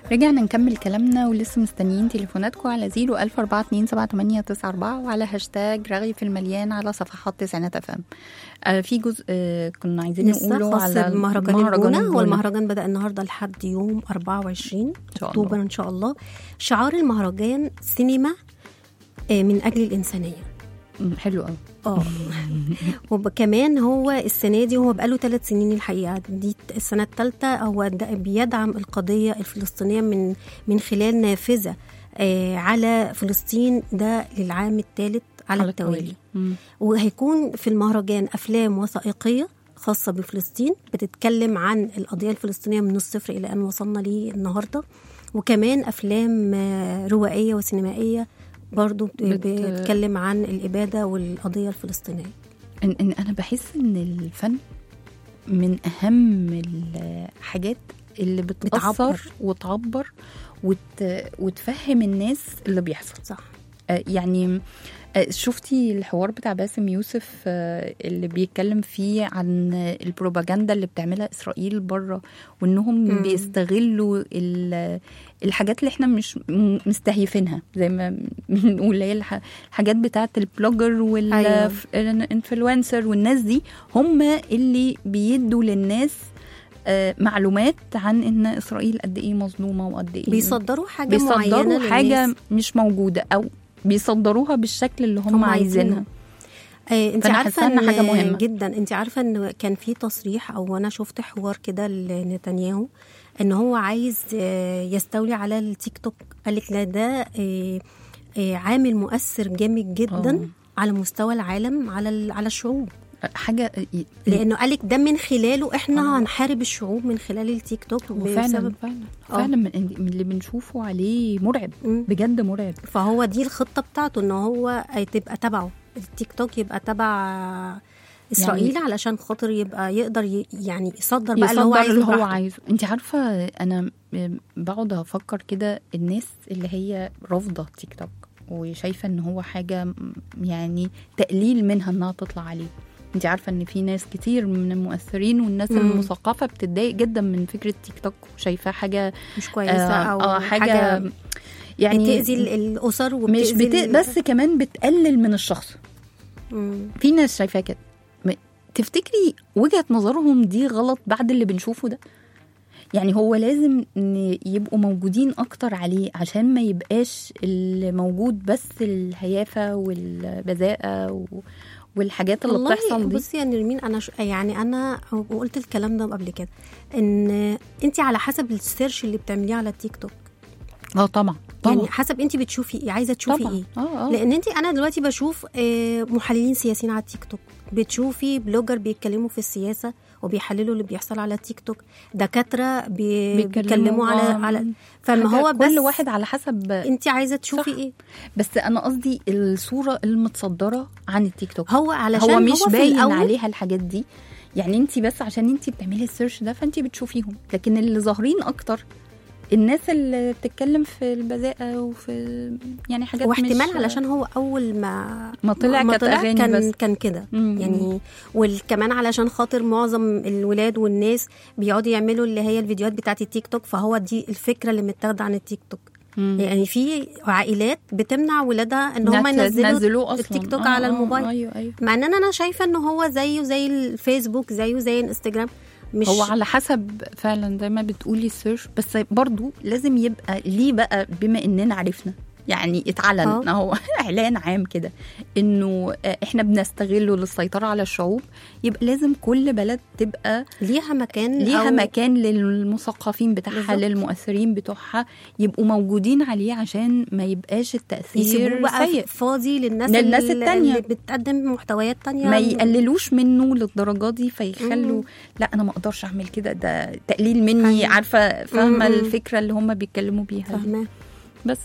Speaker 2: رجعنا نكمل كلامنا ولسه مستنيين تليفوناتكم على زيرو ألف أربعة اتنين سبعة تمانية تسعة أربعة وعلى هاشتاج رغي في المليان على صفحات تسعينات أف أم آه في جزء آه كنا عايزين
Speaker 3: لسه
Speaker 2: نقوله
Speaker 3: خاص
Speaker 2: على
Speaker 3: بمهرجان
Speaker 2: مهرجان
Speaker 3: الجونة
Speaker 2: الجونة.
Speaker 3: والمهرجان بدأ النهارده لحد يوم 24
Speaker 2: شاء
Speaker 3: أكتوبر
Speaker 2: الله.
Speaker 3: إن شاء الله شعار المهرجان سينما آه، من أجل الإنسانية
Speaker 2: مم، حلو قوي
Speaker 3: اه وكمان هو السنه دي هو بقاله ثلاث سنين الحقيقه دي السنه الثالثه هو د- بيدعم القضيه الفلسطينيه من من خلال نافذه آه على فلسطين ده للعام الثالث على, على التوالي
Speaker 2: مم.
Speaker 3: وهيكون في المهرجان افلام وثائقيه خاصه بفلسطين بتتكلم عن القضيه الفلسطينيه من الصفر الى ان وصلنا ليه النهارده وكمان افلام آه، روائيه وسينمائيه برضو بت-
Speaker 2: بت-
Speaker 3: بتتكلم عن الاباده والقضيه الفلسطينيه
Speaker 2: إن, إن أنا بحس إن الفن من أهم الحاجات اللي بتأثر
Speaker 3: بتعبر.
Speaker 2: وتعبر وت... وتفهم الناس اللي بيحصل
Speaker 3: صح
Speaker 2: آه، يعني آه، شفتي الحوار بتاع باسم يوسف آه، اللي بيتكلم فيه عن البروباجندا اللي بتعملها اسرائيل بره وانهم
Speaker 3: مم.
Speaker 2: بيستغلوا ال- الحاجات اللي احنا مش م- مستهيفينها زي ما بنقول اللي هي الح- الحاجات بتاعت البلوجر
Speaker 3: أيوة.
Speaker 2: والانفلونسر والناس دي هم اللي بيدوا للناس آه، معلومات عن ان اسرائيل قد ايه مظلومه وقد ايه
Speaker 3: بيصدروا حاجه معينه
Speaker 2: بيصدروا
Speaker 3: للناس.
Speaker 2: حاجه مش موجوده او بيصدروها بالشكل اللي هم,
Speaker 3: هم
Speaker 2: عايزينها
Speaker 3: عايزينه. آه انت
Speaker 2: فأنا
Speaker 3: عارفه
Speaker 2: حاسة إنها
Speaker 3: إن
Speaker 2: حاجة مهمة.
Speaker 3: جدا انت عارفه ان كان في تصريح او انا شفت حوار كده لنتنياهو ان هو عايز آه يستولي على التيك توك قال لك لا ده آه آه عامل مؤثر جامد جدا
Speaker 2: آه.
Speaker 3: على مستوى العالم على ال- على الشعوب
Speaker 2: حاجه
Speaker 3: لانه قال لك ده من خلاله احنا هنحارب الشعوب من خلال التيك توك
Speaker 2: وفعلا
Speaker 3: بسبب
Speaker 2: فعلا
Speaker 3: آه.
Speaker 2: فعلا من من اللي بنشوفه عليه مرعب
Speaker 3: مم.
Speaker 2: بجد مرعب
Speaker 3: فهو دي الخطه بتاعته ان هو تبقى تبعه التيك توك يبقى تبع اسرائيل يعني علشان خاطر يبقى يقدر ي- يعني يصدر بقى اللي هو
Speaker 2: يصدر
Speaker 3: عايزه
Speaker 2: اللي هو
Speaker 3: براحته.
Speaker 2: عايزه انت عارفه انا بقعد افكر كده الناس اللي هي رافضه تيك توك وشايفه ان هو حاجه م- يعني تقليل منها انها تطلع عليه انت عارفه ان في ناس كتير من المؤثرين والناس
Speaker 3: مم.
Speaker 2: المثقفه بتتضايق جدا من فكره تيك توك وشايفاها حاجه
Speaker 3: مش كويسه
Speaker 2: آه
Speaker 3: او
Speaker 2: آه حاجه,
Speaker 3: يعني
Speaker 2: يعني
Speaker 3: بتاذي ال- الاسر
Speaker 2: مش
Speaker 3: وبتاذي
Speaker 2: بت...
Speaker 3: ال-
Speaker 2: بس كمان بتقلل من الشخص
Speaker 3: مم.
Speaker 2: في ناس شايفاها كده م- تفتكري وجهة نظرهم دي غلط بعد اللي بنشوفه ده يعني هو لازم إن يبقوا موجودين اكتر عليه عشان ما يبقاش اللي موجود بس الهيافة والبذاءة و... والحاجات اللي
Speaker 3: والله
Speaker 2: بتحصل دي
Speaker 3: بصي يا نرمين انا ش... يعني انا وقلت الكلام ده قبل كده ان انت على حسب السيرش اللي بتعمليه على التيك توك
Speaker 2: اه طبعا طبعا
Speaker 3: يعني حسب انت بتشوفي ايه عايزه تشوفي
Speaker 2: طبعا
Speaker 3: ايه
Speaker 2: اه اه
Speaker 3: لان انت انا دلوقتي بشوف آه، محللين سياسيين على التيك توك بتشوفي بلوجر بيتكلموا في السياسه وبيحللوا اللي بيحصل على التيك توك دكاتره بي... بيتكلموا على
Speaker 2: آه،
Speaker 3: على فما
Speaker 2: حاجة
Speaker 3: هو بس
Speaker 2: كل واحد على حسب
Speaker 3: انت عايزه تشوفي
Speaker 2: صح.
Speaker 3: ايه
Speaker 2: بس انا قصدي الصورة المتصدرة عن التيك توك
Speaker 3: هو علشان
Speaker 2: هو مش
Speaker 3: في
Speaker 2: باين
Speaker 3: الأول-
Speaker 2: عليها الحاجات دي يعني انت بس عشان انت بتعملي السيرش ده فانت بتشوفيهم لكن اللي ظاهرين اكتر الناس اللي بتتكلم في البذاءة وفي يعني حاجات
Speaker 3: واحتمال
Speaker 2: مش
Speaker 3: علشان هو اول ما
Speaker 2: ما طلع كانت أغاني
Speaker 3: كان
Speaker 2: بس.
Speaker 3: كان كده
Speaker 2: مم.
Speaker 3: يعني وكمان علشان خاطر معظم الولاد والناس بيقعدوا يعملوا اللي هي الفيديوهات بتاعت التيك توك فهو دي الفكره اللي متاخده عن التيك توك
Speaker 2: مم.
Speaker 3: يعني في عائلات بتمنع ولادها ان
Speaker 2: إنها
Speaker 3: هم ينزلوا
Speaker 2: تنزلوه أصلاً.
Speaker 3: التيك توك
Speaker 2: آه،
Speaker 3: على
Speaker 2: آه،
Speaker 3: الموبايل
Speaker 2: ايوه ايوه
Speaker 3: مع ان انا شايفه ان هو زيه زي الفيسبوك زيه زي الانستجرام مش
Speaker 2: هو على حسب فعلا زي ما بتقولي السيرش بس برضو لازم يبقى ليه بقى بما اننا عرفنا يعني اتعلن
Speaker 3: آه.
Speaker 2: اهو اعلان عام كده انه آه، احنا بنستغله للسيطره على الشعوب يبقى لازم كل بلد تبقى
Speaker 3: ليها مكان
Speaker 2: ليها
Speaker 3: أو
Speaker 2: مكان للمثقفين بتاعها
Speaker 3: بالظبط.
Speaker 2: للمؤثرين بتوعها يبقوا موجودين عليه عشان ما يبقاش
Speaker 3: يسيبوه
Speaker 2: التاثير
Speaker 3: بقى
Speaker 2: سيء
Speaker 3: فاضي للناس
Speaker 2: للناس
Speaker 3: اللي-
Speaker 2: التانية.
Speaker 3: اللي بتقدم محتويات تانية
Speaker 2: ما يقللوش منه للدرجه دي فيخلوا
Speaker 3: مم.
Speaker 2: لا انا ما اقدرش اعمل كده ده تقليل مني
Speaker 3: أيوة.
Speaker 2: عارفه فاهمه
Speaker 3: مم.
Speaker 2: الفكره اللي هم بيتكلموا بيها دي.
Speaker 3: فاهمه
Speaker 2: بس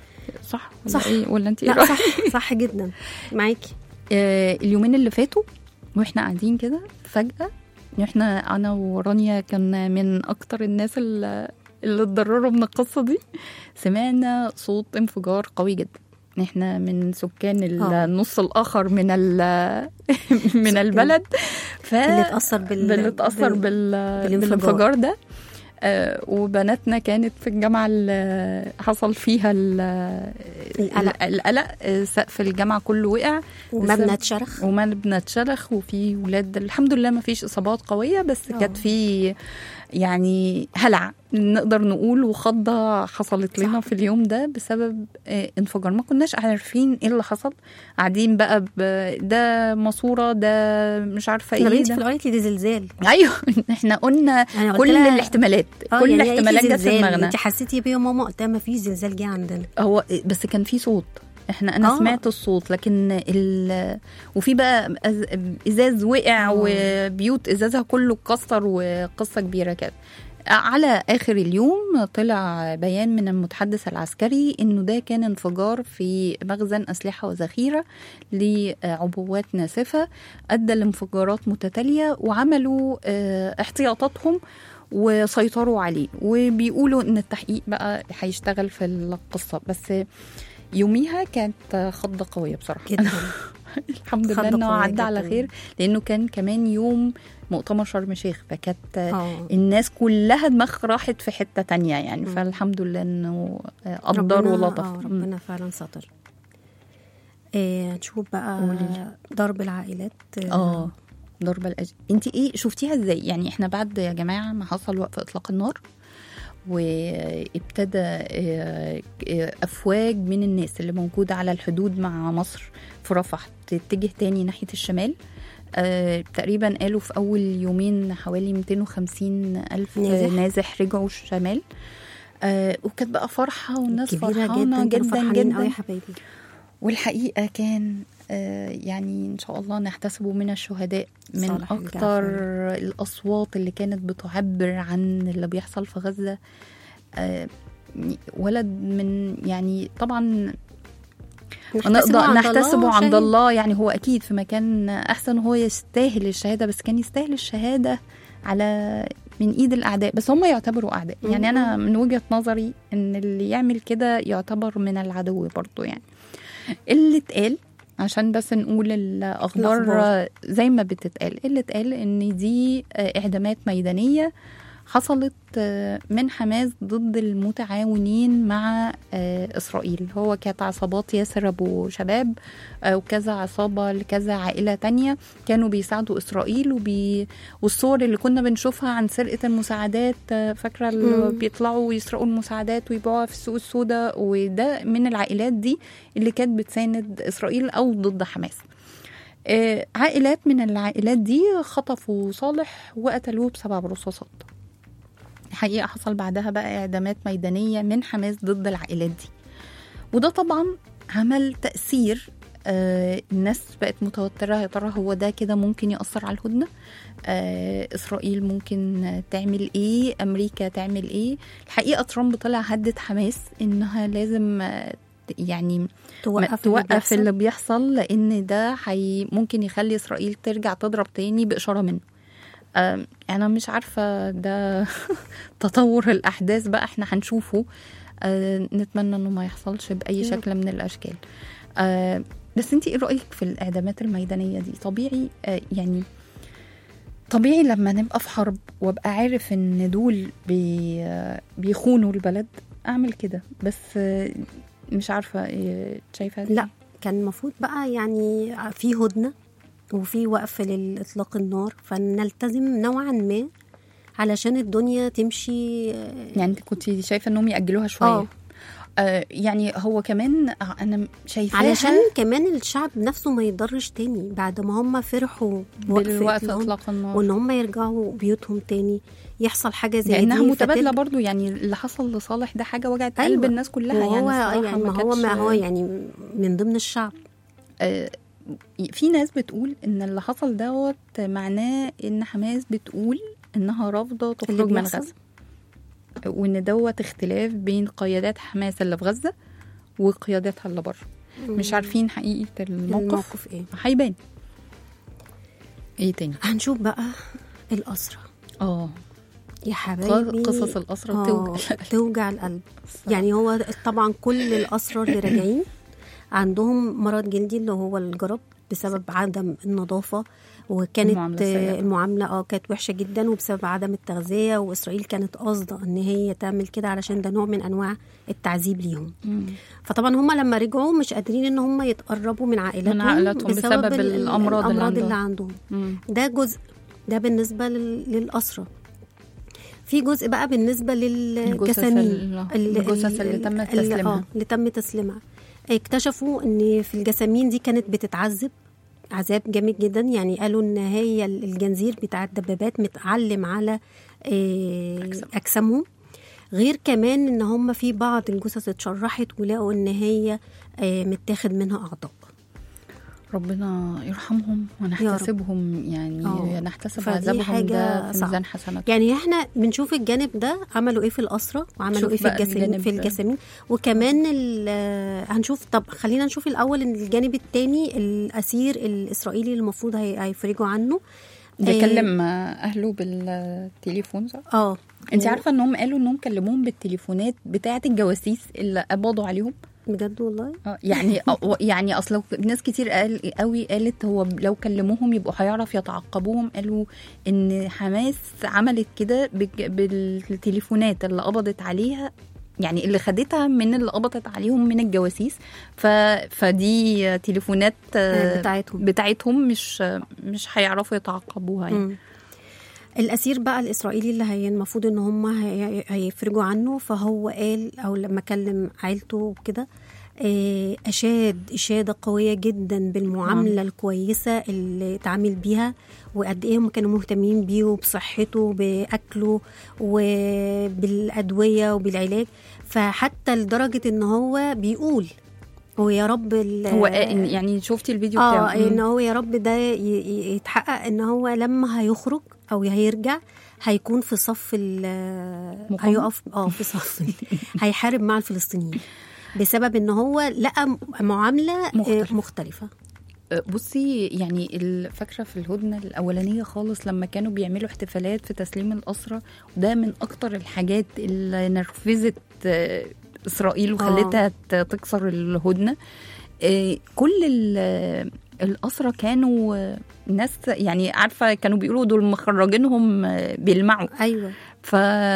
Speaker 2: صح ولا
Speaker 3: صح.
Speaker 2: ايه ولا انت ايه
Speaker 3: لا
Speaker 2: رأيك؟
Speaker 3: صح صح جدا معاكي
Speaker 2: آه، اليومين اللي فاتوا واحنا قاعدين كده فجاه احنا انا ورانيا كان من اكتر الناس اللي اللي اتضرروا من القصه دي سمعنا صوت انفجار قوي جدا احنا من سكان
Speaker 3: آه.
Speaker 2: النص الاخر من ال- من البلد ف
Speaker 3: اللي اتاثر بال
Speaker 2: باللي اتاثر
Speaker 3: بال-
Speaker 2: بال...
Speaker 3: بالانفجار.
Speaker 2: بالانفجار ده آه، وبناتنا كانت في الجامعة اللي حصل فيها ال-
Speaker 3: القلق.
Speaker 2: القلق آه، سقف الجامعة كله وقع
Speaker 3: ومبنى
Speaker 2: بسبب-
Speaker 3: اتشرخ
Speaker 2: ومبنى اتشرخ وفي ولاد الحمد لله ما فيش اصابات قويه بس
Speaker 3: آه.
Speaker 2: كانت في يعني هلع نقدر نقول وخضه حصلت لنا
Speaker 3: صح.
Speaker 2: في اليوم ده بسبب آه، انفجار ما كناش عارفين ايه اللي حصل قاعدين بقى ب- ده ماسوره ده مش عارفه
Speaker 3: انا
Speaker 2: ايه
Speaker 3: بنتي في
Speaker 2: ده.
Speaker 3: الاول قالت لي ده زلزال
Speaker 2: ايوه احنا قلنا
Speaker 3: أنا قلت
Speaker 2: كل
Speaker 3: لها-
Speaker 2: الاحتمالات
Speaker 3: اه
Speaker 2: كل
Speaker 3: يعني هي قالت لي
Speaker 2: الاحتمالات جت في
Speaker 3: زلزال.
Speaker 2: دماغنا
Speaker 3: انت حسيتي بيه يا ماما وقتها ما فيش زلزال جه عندنا
Speaker 2: هو بس كان في صوت احنا انا
Speaker 3: آه.
Speaker 2: آه. سمعت الصوت لكن ال... وفي بقى أز- ازاز وقع
Speaker 3: آه.
Speaker 2: وبيوت ازازها كله اتكسر وقصه كبيره كده على اخر اليوم طلع بيان من المتحدث العسكري انه ده كان انفجار في مخزن اسلحه وذخيره لعبوات ناسفه ادى لانفجارات متتاليه وعملوا آه، احتياطاتهم وسيطروا عليه وبيقولوا ان التحقيق بقى هيشتغل في القصه بس يوميها كانت خضه قويه بصراحه
Speaker 3: جدا
Speaker 2: الحمد لله
Speaker 3: خضة
Speaker 2: انه
Speaker 3: قوية
Speaker 2: عدى على
Speaker 3: جداً.
Speaker 2: خير لانه كان كمان يوم مؤتمر شرم الشيخ فكانت
Speaker 3: اه
Speaker 2: الناس كلها دماغ راحت في حته تانية يعني
Speaker 3: مم.
Speaker 2: فالحمد لله انه قدر
Speaker 3: ربنا-
Speaker 2: ولطف
Speaker 3: اه
Speaker 2: مم.
Speaker 3: ربنا فعلا ستر آه نشوف بقى
Speaker 2: قولي.
Speaker 3: ضرب العائلات
Speaker 2: اه ضربة الأج... انت ايه شفتيها ازاي يعني احنا بعد يا جماعه ما حصل وقف اطلاق النار وابتدى آه، آه، افواج من الناس اللي موجوده على الحدود مع مصر في رفح تتجه تاني ناحيه الشمال آه، تقريبا قالوا في اول يومين حوالي 250 الف
Speaker 3: نازح.
Speaker 2: نازح رجعوا الشمال آه، وكانت بقى فرحه والناس
Speaker 3: كبيرة
Speaker 2: فرحانه
Speaker 3: جدا
Speaker 2: جدا
Speaker 3: فرحانين
Speaker 2: جدا
Speaker 3: قوي يا حبايبي
Speaker 2: والحقيقة كان آه، يعني إن شاء الله نحتسبه من الشهداء من
Speaker 3: صالح
Speaker 2: أكتر
Speaker 3: الجعفري.
Speaker 2: الأصوات اللي كانت بتعبر عن اللي بيحصل في غزة آه، ولد من يعني طبعا
Speaker 3: نحتسبه
Speaker 2: نقدر
Speaker 3: عند
Speaker 2: نحتسبه
Speaker 3: الله
Speaker 2: عند
Speaker 3: شهيد.
Speaker 2: الله يعني هو أكيد في مكان أحسن وهو يستاهل الشهادة بس كان يستاهل الشهادة على من ايد الاعداء بس هم يعتبروا اعداء يعني انا من وجهه نظري ان اللي يعمل كده يعتبر من العدو برضو يعني اللي اتقال عشان بس نقول الاخبار
Speaker 3: الأخبار.
Speaker 2: زي ما بتتقال اللي اتقال ان دي آه، اعدامات ميدانيه حصلت آه، من حماس ضد المتعاونين مع آه، اسرائيل هو كانت عصابات ياسر ابو شباب آه، وكذا عصابه لكذا عائله تانية كانوا بيساعدوا اسرائيل وبي... والصور اللي كنا بنشوفها عن سرقه المساعدات آه، فاكره اللي
Speaker 3: مم.
Speaker 2: بيطلعوا ويسرقوا المساعدات ويبيعوها في السوق السوداء وده من العائلات دي اللي كانت بتساند اسرائيل او ضد حماس آه، عائلات من العائلات دي خطفوا صالح وقتلوه بسبع رصاصات الحقيقة حصل بعدها بقى إعدامات ميدانية من حماس ضد العائلات دي وده طبعا عمل تأثير آه الناس بقت متوترة يا ترى هو ده كده ممكن يأثر على الهدنة آه إسرائيل ممكن تعمل إيه أمريكا تعمل إيه الحقيقة ترامب طلع هدد حماس إنها لازم آه، يعني ما
Speaker 3: توقف
Speaker 2: توقف اللي بيحصل لان ده حي ممكن يخلي اسرائيل ترجع تضرب تاني باشاره منه آم، انا مش عارفه ده تطور الاحداث بقى احنا هنشوفه آه، نتمنى انه ما يحصلش باي
Speaker 3: يا رب.
Speaker 2: شكل من الاشكال آه، بس انت ايه رايك في الاعدامات الميدانيه دي طبيعي آه، يعني طبيعي لما نبقى في حرب وابقى عارف ان دول بي آه، بيخونوا البلد اعمل كده بس آه، مش عارفه إيه شايفه
Speaker 3: لا كان المفروض بقى يعني في هدنه وفي وقف للاطلاق النار فنلتزم نوعا ما علشان الدنيا تمشي
Speaker 2: يعني انت كنت شايفه انهم ياجلوها شويه
Speaker 3: اه
Speaker 2: آه يعني هو كمان انا شايفاها
Speaker 3: علشان كمان الشعب نفسه ما يضرش تاني بعد ما هم فرحوا بوقف
Speaker 2: بالوقف
Speaker 3: إطلاق
Speaker 2: اطلاق النار
Speaker 3: وان هم يرجعوا بيوتهم تاني يحصل حاجه زي
Speaker 2: لانها
Speaker 3: دي
Speaker 2: متبادله
Speaker 3: فتل-
Speaker 2: برضو يعني اللي حصل لصالح ده حاجه وجعت
Speaker 3: أيوة.
Speaker 2: قلب الناس كلها
Speaker 3: وهو
Speaker 2: يعني الصراحة
Speaker 3: يعني
Speaker 2: ما
Speaker 3: ما هو ما
Speaker 2: كانتش-
Speaker 3: هو يعني من ضمن الشعب
Speaker 2: آه، في ناس بتقول ان اللي حصل دوت معناه ان حماس بتقول انها رافضه
Speaker 3: اللي
Speaker 2: تخرج من
Speaker 3: بيحصل؟
Speaker 2: غزه وان دوت اختلاف بين قيادات حماس اللي في غزه وقياداتها اللي بره مش عارفين حقيقه الموقف
Speaker 3: الموقف ايه
Speaker 2: هيبان ايه تاني
Speaker 3: هنشوف بقى الأسرة
Speaker 2: اه
Speaker 3: يا حبايبي
Speaker 2: قصص الأسرة
Speaker 3: آه،
Speaker 2: توجع
Speaker 3: توجع القلب يعني هو طبعا كل الأسرة اللي راجعين عندهم مرض جلدي اللي هو الجرب بسبب عدم النظافه وكانت
Speaker 2: المعاملة السيئة.
Speaker 3: آه، المعامله اه كانت وحشه جدا وبسبب عدم التغذيه واسرائيل كانت قاصده ان هي تعمل كده علشان ده نوع من انواع التعذيب ليهم فطبعا هم لما رجعوا مش قادرين ان هم يتقربوا من عائلاتهم
Speaker 2: من عائلاتهم بسبب
Speaker 3: ال-
Speaker 2: الأمراض اللي
Speaker 3: الامراض اللي
Speaker 2: عندهم.
Speaker 3: عندهم
Speaker 2: مم.
Speaker 3: ده جزء ده بالنسبه لل- للاسره في جزء بقى بالنسبه للجسامين
Speaker 2: ال- الجثث اللي تم تسليمها.
Speaker 3: اه اللي تم تسليمها اكتشفوا ان في الجسامين دي كانت بتتعذب عذاب جامد جدا يعني قالوا ان هي الجنزير بتاع الدبابات متعلم على آه،
Speaker 2: أجسام.
Speaker 3: اجسامهم غير كمان ان هم في بعض الجثث اتشرحت ولقوا ان هي آه، متاخد منها اعضاء
Speaker 2: ربنا يرحمهم ونحتسبهم يعني
Speaker 3: آه.
Speaker 2: نحتسب
Speaker 3: فدي
Speaker 2: عذابهم
Speaker 3: حاجة
Speaker 2: ده في
Speaker 3: صعبة.
Speaker 2: ميزان حسناتهم
Speaker 3: يعني احنا بنشوف الجانب ده عملوا ايه في الاسره وعملوا
Speaker 2: شوف
Speaker 3: ايه في
Speaker 2: بقى
Speaker 3: الجسامين
Speaker 2: الجانب
Speaker 3: في
Speaker 2: ده.
Speaker 3: الجسامين وكمان ال- هنشوف طب خلينا نشوف الاول إن الجانب الثاني الاسير الاسرائيلي اللي المفروض هي- هيفرجوا عنه
Speaker 2: بيكلم اهله بالتليفون صح؟
Speaker 3: اه
Speaker 2: انت عارفه انهم قالوا انهم كلموهم بالتليفونات بتاعه الجواسيس اللي قبضوا عليهم
Speaker 3: بجد والله
Speaker 2: آه، يعني أ- يعني اصل ناس كتير قال قوي قالت هو لو كلموهم يبقوا هيعرف يتعقبوهم قالوا ان حماس عملت كده بالج- بالتليفونات اللي قبضت عليها يعني اللي خدتها من اللي قبضت عليهم من الجواسيس ف... فدي تليفونات آه،
Speaker 3: بتاعتهم.
Speaker 2: بتاعتهم مش مش هيعرفوا يتعقبوها يعني
Speaker 3: مم. الاسير بقى الاسرائيلي اللي هي المفروض ان هم هي- هيفرجوا عنه فهو قال او لما كلم عيلته وكده آه، اشاد اشاده قويه جدا بالمعامله الكويسه اللي اتعامل بيها وقد ايه هم كانوا مهتمين بيه وبصحته باكله وبالادويه وبالعلاج فحتى لدرجه ان هو بيقول هو يا رب ال-
Speaker 2: هو آه، يعني شفتي الفيديو
Speaker 3: اه
Speaker 2: بتاعه
Speaker 3: ان هو يا رب ده ي- ي- يتحقق ان هو لما هيخرج او هيرجع هيكون في صف ال-
Speaker 2: مقاومة؟
Speaker 3: هيقف اه في صف هيحارب مع الفلسطينيين بسبب ان هو لقى م- معامله آه،
Speaker 2: مختلفة.
Speaker 3: مختلفه
Speaker 2: بصي يعني ال- فاكره في الهدنه الاولانيه خالص لما كانوا بيعملوا احتفالات في تسليم الاسرى وده من اكتر الحاجات اللي نرفزت آه، اسرائيل وخلتها ت- تكسر الهدنه آه، كل ال- الاسرى كانوا آه، ناس يعني عارفه كانوا بيقولوا دول مخرجينهم آه، بيلمعوا
Speaker 3: ايوه
Speaker 2: ف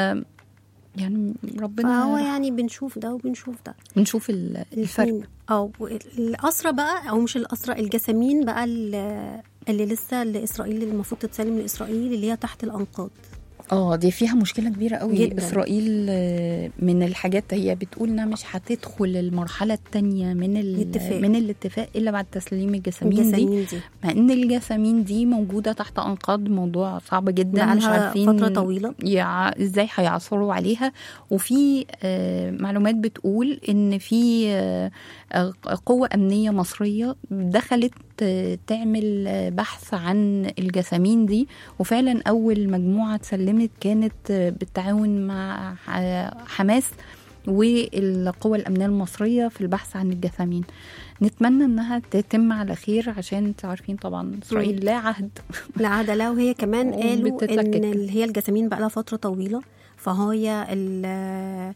Speaker 2: يعني ربنا
Speaker 3: فهو يعني بنشوف ده وبنشوف ده
Speaker 2: بنشوف ال- الفرق
Speaker 3: الاتنين. اه الاسرى بقى او مش الاسرى الجسامين بقى ال- اللي لسه لاسرائيل اللي المفروض تتسلم لاسرائيل اللي هي تحت الانقاض
Speaker 2: اه دي فيها مشكله كبيره قوي
Speaker 3: جداً.
Speaker 2: اسرائيل آه، من الحاجات هي بتقول انها مش هتدخل المرحله الثانيه من ال-
Speaker 3: الاتفاق.
Speaker 2: من الاتفاق الا بعد تسليم الجسامين دي
Speaker 3: الجسامين دي
Speaker 2: مع ان الجسامين دي موجوده تحت انقاض موضوع صعب جدا مش
Speaker 3: بقالها
Speaker 2: عارفين
Speaker 3: فترة طويلة.
Speaker 2: يع... ازاي هيعثروا عليها وفي آه، معلومات بتقول ان في آه، آه، قوه امنيه مصريه دخلت آه، تعمل آه، بحث عن الجسامين دي وفعلا اول مجموعه اتسلمت كانت آه، بالتعاون مع ح- حماس والقوى الامنيه المصريه في البحث عن الجسامين نتمنى انها تتم على خير عشان انتوا عارفين طبعا اسرائيل لا عهد
Speaker 3: لا عادة لا وهي كمان قالوا
Speaker 2: وبتتلكك.
Speaker 3: ان ال- هي الجسامين بقى لها فتره طويله فهي ال-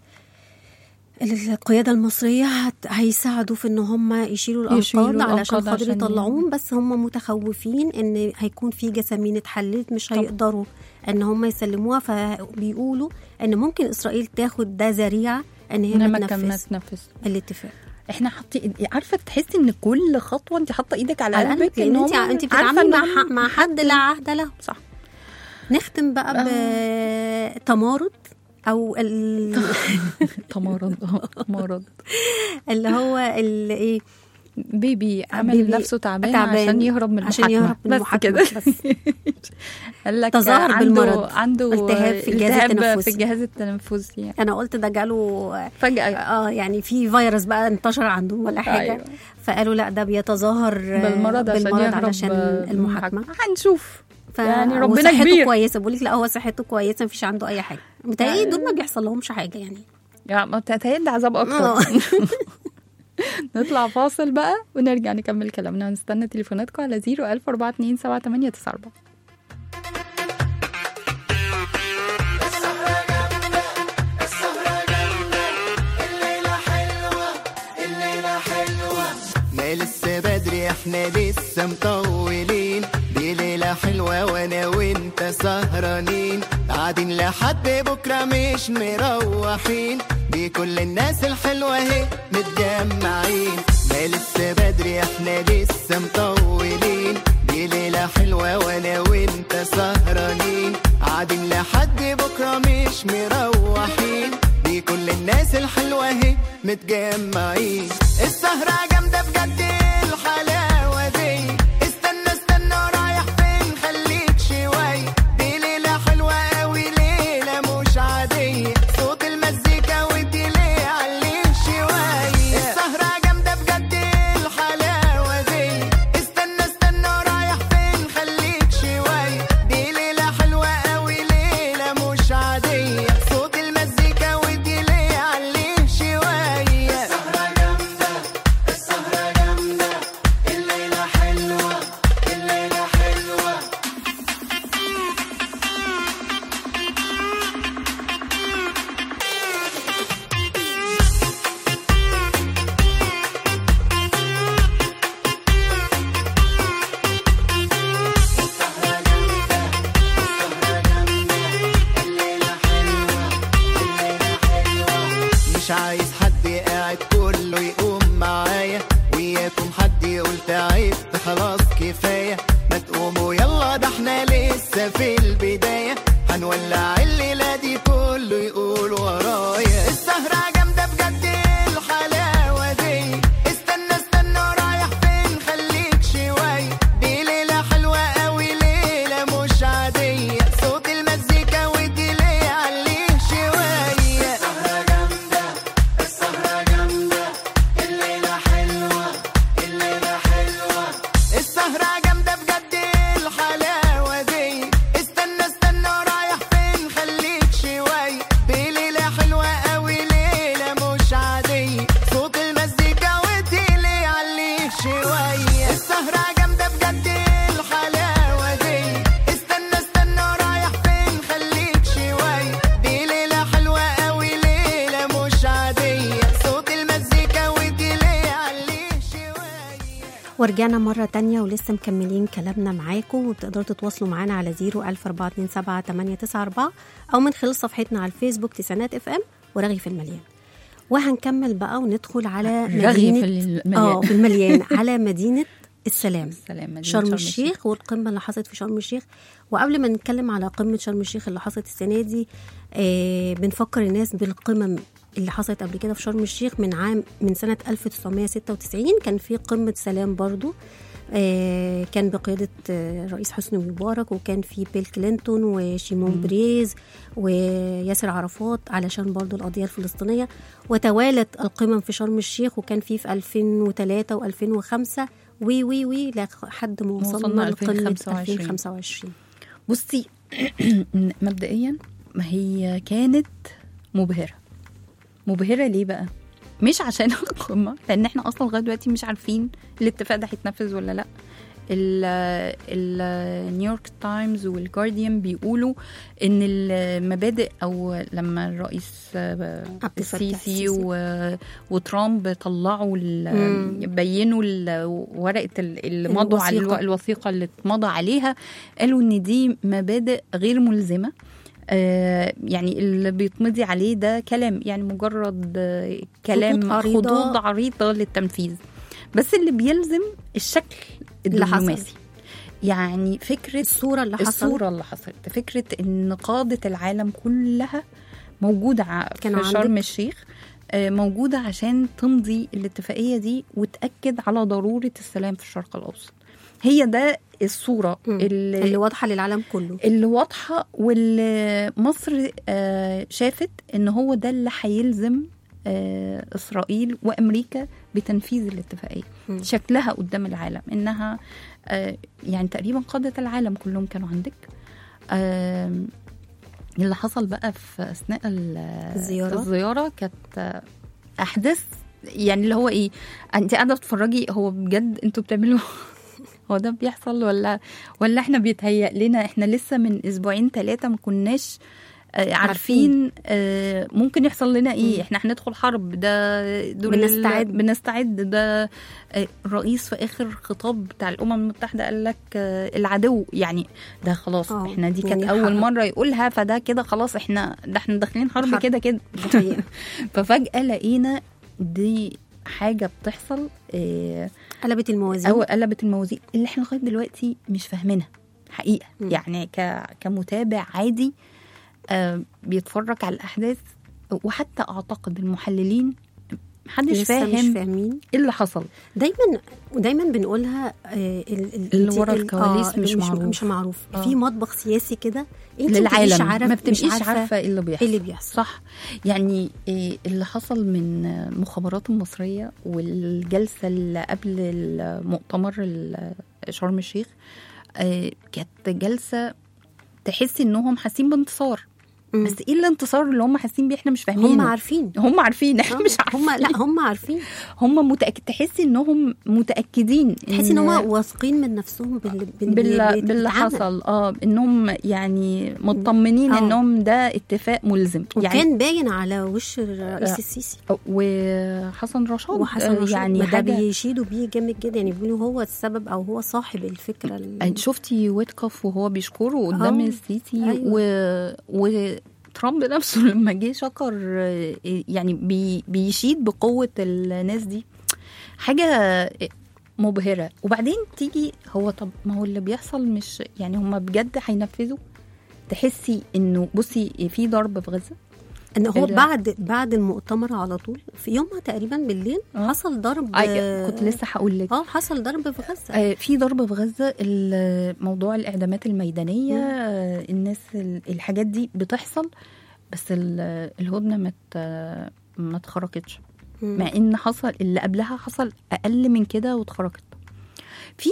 Speaker 3: القياده المصريه هت- هيساعدوا في ان هم يشيلوا
Speaker 2: يشيلوا
Speaker 3: الانقاض علشان
Speaker 2: الأنقاض
Speaker 3: خاطر
Speaker 2: عشان-
Speaker 3: يطلعوهم بس هم متخوفين ان هيكون في جسامين اتحلت مش
Speaker 2: طبعا.
Speaker 3: هيقدروا ان هم يسلموها فبيقولوا ان ممكن اسرائيل تاخد ده ذريعه ان هي
Speaker 2: انها
Speaker 3: ما
Speaker 2: ما كان ما
Speaker 3: تنفذ
Speaker 2: تنفذ
Speaker 3: الاتفاق
Speaker 2: احنا حاطين عارفه تحسي ان كل خطوه انت حاطه ايدك على
Speaker 3: على
Speaker 2: قلبك
Speaker 3: قلبك لان انت
Speaker 2: هم
Speaker 3: انت
Speaker 2: عارفة
Speaker 3: بتتعاملي
Speaker 2: إن
Speaker 3: مع
Speaker 2: هم-
Speaker 3: ح- مع حد لا عهد له
Speaker 2: صح
Speaker 3: نختم بقى بتمارض او ال-
Speaker 2: تمرض اه تمرض
Speaker 3: اللي هو ال- ايه
Speaker 2: بيبي عمل
Speaker 3: بيبي
Speaker 2: نفسه تعبان,
Speaker 3: تعبان
Speaker 2: عشان يهرب من
Speaker 3: عشان
Speaker 2: المحاكمه
Speaker 3: يهرب من
Speaker 2: بس
Speaker 3: المحاكمة
Speaker 2: كده
Speaker 3: بس.
Speaker 2: قال لك
Speaker 3: تظاهر
Speaker 2: عنده
Speaker 3: بالمرض.
Speaker 2: عنده
Speaker 3: التهاب في الجهاز
Speaker 2: التهاب
Speaker 3: التنفسي.
Speaker 2: في الجهاز التنفسي يعني
Speaker 3: انا قلت ده جاله
Speaker 2: فجاه
Speaker 3: اه يعني في فيروس بقى انتشر عندهم ولا حاجه
Speaker 2: أيوة.
Speaker 3: فقالوا لا ده بيتظاهر آه،
Speaker 2: بالمرض عشان
Speaker 3: بالمرض
Speaker 2: يهرب
Speaker 3: علشان
Speaker 2: من
Speaker 3: المحاكمه
Speaker 2: هنشوف
Speaker 3: ف...
Speaker 2: يعني ربنا
Speaker 3: وصحته
Speaker 2: كبير
Speaker 3: كويسه بقول لك لا هو صحته كويسه مفيش عنده اي حاجه متهيألي دول ما بيحصل لهمش حاجه يعني
Speaker 2: يعني ما تتهيأ ده عذاب اكتر نطلع فاصل بقى ونرجع نكمل كلامنا ونستنى تليفوناتكم على 014278994
Speaker 4: ما لسه بدري احنا احنا لسه مطولين دي ليلة حلوة وانا وانت سهرانين قاعدين لحد بكرة مش مروحين دي كل الناس الحلوة اهي متجمعين ما لسه بدري احنا لسه مطولين دي ليلة حلوة وانا وانت سهرانين قاعدين لحد بكرة مش مروحين دي كل الناس الحلوة اهي متجمعين السهرة جامدة بجد الحلاوة دي استنى استنى رايح فين خليك شوية دي ليلة حلوة قوي ليلة مش عادية صوت المزيكا ودي ليه عليه شوية السهرة جامدة بجد الحلاوة دي استنى استنى رايح فين خليك شوية دي ليلة حلوة قوي ليلة مش عادية صوت المزيكا ودي ليه عليه شوية السهرة جامدة السهرة جامدة الليلة حلوة الليلة حلوة مش عايز حد قاعد كله يقوم معايا وياكم حد يقول تعبت خلاص كفاية ما تقوموا يلا ده احنا لسه في البداية هنولع الليلة دي كله يقول ورايا السهرة جامدة بجد الحلاوة دي استنى استنى رايح فين خليك شوية دي ليلة حلوة قوي ليلة مش عادية صوت المزيكا ودي ليه عليه شوية السهرة جامدة السهرة جامدة الليلة حلوة الليلة حلوة السهرة جامدة بجد الحلاوة دي استنى استنى رايح فين خليك شوية دي ليلة حلوة قوي ليلة مش عادية صوت المزيكا ودي ليه عليه شوية السهرة جامدة بجد الحلاوة دي استنى استنى رايح فين خليك شوية دي ليلة حلوة قوي ليلة مش عادية صوت المزيكا ودي ليه عليه شوية
Speaker 3: ورجعنا مرة تانية ولسه مكملين كلامنا معاكم وتقدروا تتواصلوا معانا على 01427 أو من خلال صفحتنا على الفيسبوك تسعينات اف ام ورغي في المليان وهنكمل بقى وندخل على
Speaker 2: رغي
Speaker 3: مدينة
Speaker 2: في المليان.
Speaker 3: اه في المليان على مدينة السلام
Speaker 2: سلام مدينة
Speaker 3: شرم الشيخ والقمة اللي حصلت في شرم الشيخ وقبل ما نتكلم على قمة شرم الشيخ اللي حصلت السنة دي آه بنفكر الناس بالقمم اللي حصلت قبل كده في شرم الشيخ من عام من سنة 1996 كان في قمة سلام برضو آه كان بقيادة آه الرئيس حسني مبارك وكان في بيل كلينتون وشيمون بريز وياسر عرفات علشان برضو القضية الفلسطينية وتوالت القمم في شرم الشيخ وكان في في 2003 و2005 وي وي وي لحد ما
Speaker 2: وصلنا
Speaker 3: وصلنا لقمة
Speaker 2: 2025.
Speaker 3: 2025
Speaker 2: بصي مبدئيا ما هي كانت مبهرة مبهرة ليه بقى؟ مش عشان القمة لأن احنا أصلا لغاية دلوقتي مش عارفين الاتفاق ده هيتنفذ ولا لأ النيويورك تايمز والجارديان بيقولوا ان المبادئ او لما الرئيس
Speaker 3: عبد الفتاح
Speaker 2: السيسي
Speaker 3: السيسي.
Speaker 2: و- وترامب طلعوا ال-
Speaker 3: مم.
Speaker 2: بينوا ال- ورقه ال- اللي مضوا على
Speaker 3: الوثيقة.
Speaker 2: الو- الوثيقه اللي اتمضى عليها قالوا ان دي مبادئ غير ملزمه آه، يعني اللي بيتمضي عليه ده كلام يعني مجرد آه، كلام
Speaker 3: خطوط عريضة.
Speaker 2: خطوط عريضه للتنفيذ بس اللي بيلزم الشكل
Speaker 3: اللي حصل.
Speaker 2: الدبلوماسي يعني فكره
Speaker 3: الصورة اللي حصلت
Speaker 2: الصورة اللي حصلت فكرة ان قادة العالم كلها موجودة ع- في
Speaker 3: كانوا
Speaker 2: شرم
Speaker 3: عندك؟
Speaker 2: الشيخ آه، موجودة عشان تمضي الاتفاقية دي وتأكد على ضرورة السلام في الشرق الأوسط هي ده الصورة
Speaker 3: مم.
Speaker 2: اللي,
Speaker 3: اللي واضحة للعالم كله
Speaker 2: اللي واضحة واللي مصر آه، شافت ان هو ده اللي هيلزم آه، اسرائيل وامريكا بتنفيذ الاتفاقيه
Speaker 3: مم.
Speaker 2: شكلها قدام العالم انها آه، يعني تقريبا قاده العالم كلهم كانوا عندك آم، اللي حصل بقى في اثناء ال-
Speaker 3: الزيارة.
Speaker 2: الزياره كانت آه، احداث يعني اللي هو ايه انت قاعده بتتفرجي هو بجد انتوا بتعملوا هو ده بيحصل ولا ولا احنا بيتهيأ لنا احنا لسه من اسبوعين ثلاثه ما كناش آه، عارفين آه، ممكن يحصل لنا ايه احنا هندخل حرب ده دول ال-
Speaker 3: بنستعد.
Speaker 2: بنستعد ده آه، الرئيس في اخر خطاب بتاع الامم المتحده قال لك آه، العدو يعني ده خلاص
Speaker 3: آه،
Speaker 2: احنا دي كانت
Speaker 3: يعني
Speaker 2: اول
Speaker 3: حق-
Speaker 2: مره يقولها فده كده خلاص احنا ده احنا داخلين حرب
Speaker 3: حرب.
Speaker 2: كده كده
Speaker 3: دي حقيقة.
Speaker 2: ففجاه لقينا دي حاجه بتحصل آه،
Speaker 3: قلبت الموازين
Speaker 2: او قلبت الموازين اللي احنا لغايه دلوقتي مش فاهمينها حقيقه
Speaker 3: مم.
Speaker 2: يعني ك... كمتابع عادي آه بيتفرج على الاحداث وحتى اعتقد المحللين محدش
Speaker 3: لسه مش
Speaker 2: فاهم
Speaker 3: فاهمين
Speaker 2: ايه اللي حصل
Speaker 3: دايما ودايما بنقولها آه ال- ال-
Speaker 2: اللي
Speaker 3: انت-
Speaker 2: ورا
Speaker 3: ال-
Speaker 2: الكواليس
Speaker 3: اللي
Speaker 2: مش معروف.
Speaker 3: مش معروف
Speaker 2: آه.
Speaker 3: في مطبخ سياسي كده انت ما بتبقيش
Speaker 2: للعالم
Speaker 3: عارف
Speaker 2: ما
Speaker 3: مش
Speaker 2: بتبقيش عارفه ايه اللي بيحصل
Speaker 3: ايه اللي بيحصل
Speaker 2: صح يعني إيه اللي حصل من المخابرات المصرية والجلسة اللي قبل المؤتمر ال- شرم الشيخ آه، كانت جلسة تحسي انهم حاسين بانتصار
Speaker 3: مم.
Speaker 2: بس ايه الانتصار اللي هم حاسين بيه احنا مش فاهمينه
Speaker 3: هم عارفين
Speaker 2: هم عارفين احنا
Speaker 3: آه،
Speaker 2: مش عارفين
Speaker 3: هم لا هم عارفين
Speaker 2: هم متأكد تحسي انهم متأكدين
Speaker 3: تحسي ان هم واثقين من نفسهم باللي باللي
Speaker 2: باللي,
Speaker 3: بي-
Speaker 2: باللي
Speaker 3: بيتعمل.
Speaker 2: حصل اه انهم يعني مطمنين
Speaker 3: آه.
Speaker 2: انهم ده اتفاق ملزم يعني
Speaker 3: وكان باين على وش الرئيس
Speaker 2: آه.
Speaker 3: السيسي
Speaker 2: وحسن رشاد
Speaker 3: وحسن
Speaker 2: آه،
Speaker 3: رشاد
Speaker 2: يعني
Speaker 3: ما ده
Speaker 2: حاجه
Speaker 3: بيشيدوا بيه جامد جدا يعني بيقولوا هو السبب او هو صاحب الفكره ال-
Speaker 2: انت شفتي ويتكوف وهو بيشكره قدام
Speaker 3: آه،
Speaker 2: السيسي
Speaker 3: أيوة.
Speaker 2: و... وترامب نفسه لما جه شكر آه، يعني بي... بيشيد بقوه الناس دي حاجه مبهره وبعدين تيجي هو طب ما هو اللي بيحصل مش يعني هم بجد هينفذوا تحسي انه بصي في ضرب في غزه
Speaker 3: ان هو
Speaker 2: ال-
Speaker 3: بعد بعد المؤتمر على طول في يومها تقريبا بالليل
Speaker 2: آه.
Speaker 3: حصل ضرب
Speaker 2: أي- كنت لسه هقول لك
Speaker 3: اه حصل ضرب في غزه
Speaker 2: آه، في ضرب في غزة ال- موضوع الإعدامات الميدانية آه، الناس ال- الحاجات دي بتحصل بس ال- الهدنة ما ت- ما اتخرجتش
Speaker 3: مم.
Speaker 2: مع ان حصل اللي قبلها حصل اقل من كده واتخرجت في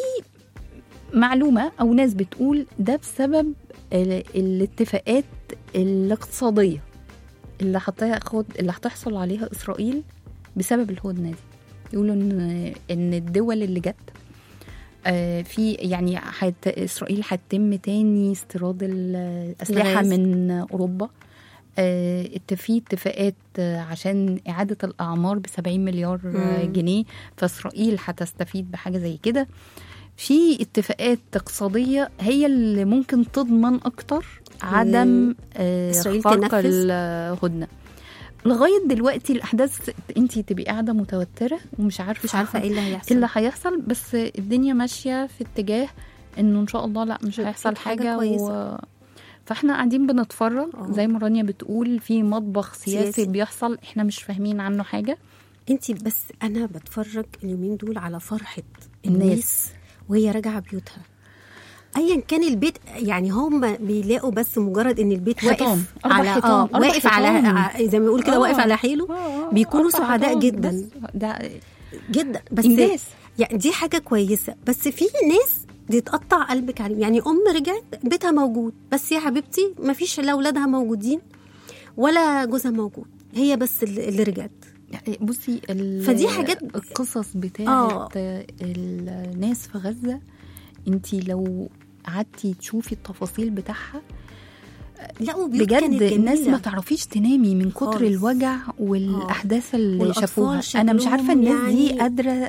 Speaker 2: معلومه او ناس بتقول ده بسبب ال- الاتفاقات الاقتصاديه اللي هتاخد اللي هتحصل عليها اسرائيل بسبب الهدنه دي يقولوا ان ان الدول اللي جت آه، في يعني حت اسرائيل هتتم تاني استيراد الاسلحه
Speaker 3: الغاز.
Speaker 2: من اوروبا آه، ات- في اتفاقات آه، عشان اعاده الاعمار ب 70 مليار آه،
Speaker 3: مم.
Speaker 2: جنيه فاسرائيل هتستفيد بحاجه زي كده في اتفاقات اقتصاديه هي اللي ممكن تضمن اكتر عدم آه،
Speaker 3: إسرائيل
Speaker 2: خرق
Speaker 3: تنفذ.
Speaker 2: الهدنه لغايه دلوقتي الاحداث انت تبقي قاعده متوتره ومش عارفه
Speaker 3: مش عارفه ايه اللي
Speaker 2: ايه
Speaker 3: هيحصل
Speaker 2: اللي هيحصل بس الدنيا ماشيه في اتجاه انه ان شاء الله لا مش
Speaker 3: أكيد
Speaker 2: هيحصل
Speaker 3: حاجة
Speaker 2: حاجه
Speaker 3: كويسة.
Speaker 2: و... فاحنا قاعدين بنتفرج
Speaker 3: آه.
Speaker 2: زي ما رانيا بتقول في مطبخ سياسي,
Speaker 3: سياسي.
Speaker 2: بيحصل احنا مش فاهمين عنه حاجه
Speaker 3: انت بس انا بتفرج اليومين دول على فرحه
Speaker 2: الناس.
Speaker 3: الناس وهي راجعه بيوتها ايا كان البيت يعني هم بيلاقوا بس مجرد ان البيت
Speaker 2: حيطان.
Speaker 3: واقف
Speaker 2: أربع
Speaker 3: على
Speaker 2: حيطان.
Speaker 3: اه
Speaker 2: أربع
Speaker 3: واقف على
Speaker 2: حيطان.
Speaker 3: ع- زي ما بيقول كده
Speaker 2: آه.
Speaker 3: واقف على حيله بيكونوا
Speaker 2: أربع
Speaker 3: سعداء
Speaker 2: حيطان
Speaker 3: جدا.
Speaker 2: بس ده
Speaker 3: جدا بس
Speaker 2: إنجاز.
Speaker 3: يعني دي حاجه كويسه بس في ناس دي تقطع قلبك عليهم يعني ام رجعت بيتها موجود بس يا حبيبتي ما فيش لا اولادها موجودين ولا جوزها موجود هي بس اللي اللي رجعت
Speaker 2: بصي ال-
Speaker 3: فدي حاجات-
Speaker 2: القصص بتاعت
Speaker 3: آه.
Speaker 2: الناس في غزه انت لو قعدتي تشوفي التفاصيل بتاعها
Speaker 3: لا وبيوت كانت
Speaker 2: بجد الناس
Speaker 3: جميلة.
Speaker 2: ما تعرفيش تنامي من كتر
Speaker 3: خالص.
Speaker 2: الوجع والاحداث اللي
Speaker 3: والأطفال
Speaker 2: شافوها انا مش عارفه
Speaker 3: شكلهم
Speaker 2: الناس دي
Speaker 3: يعني-
Speaker 2: قادره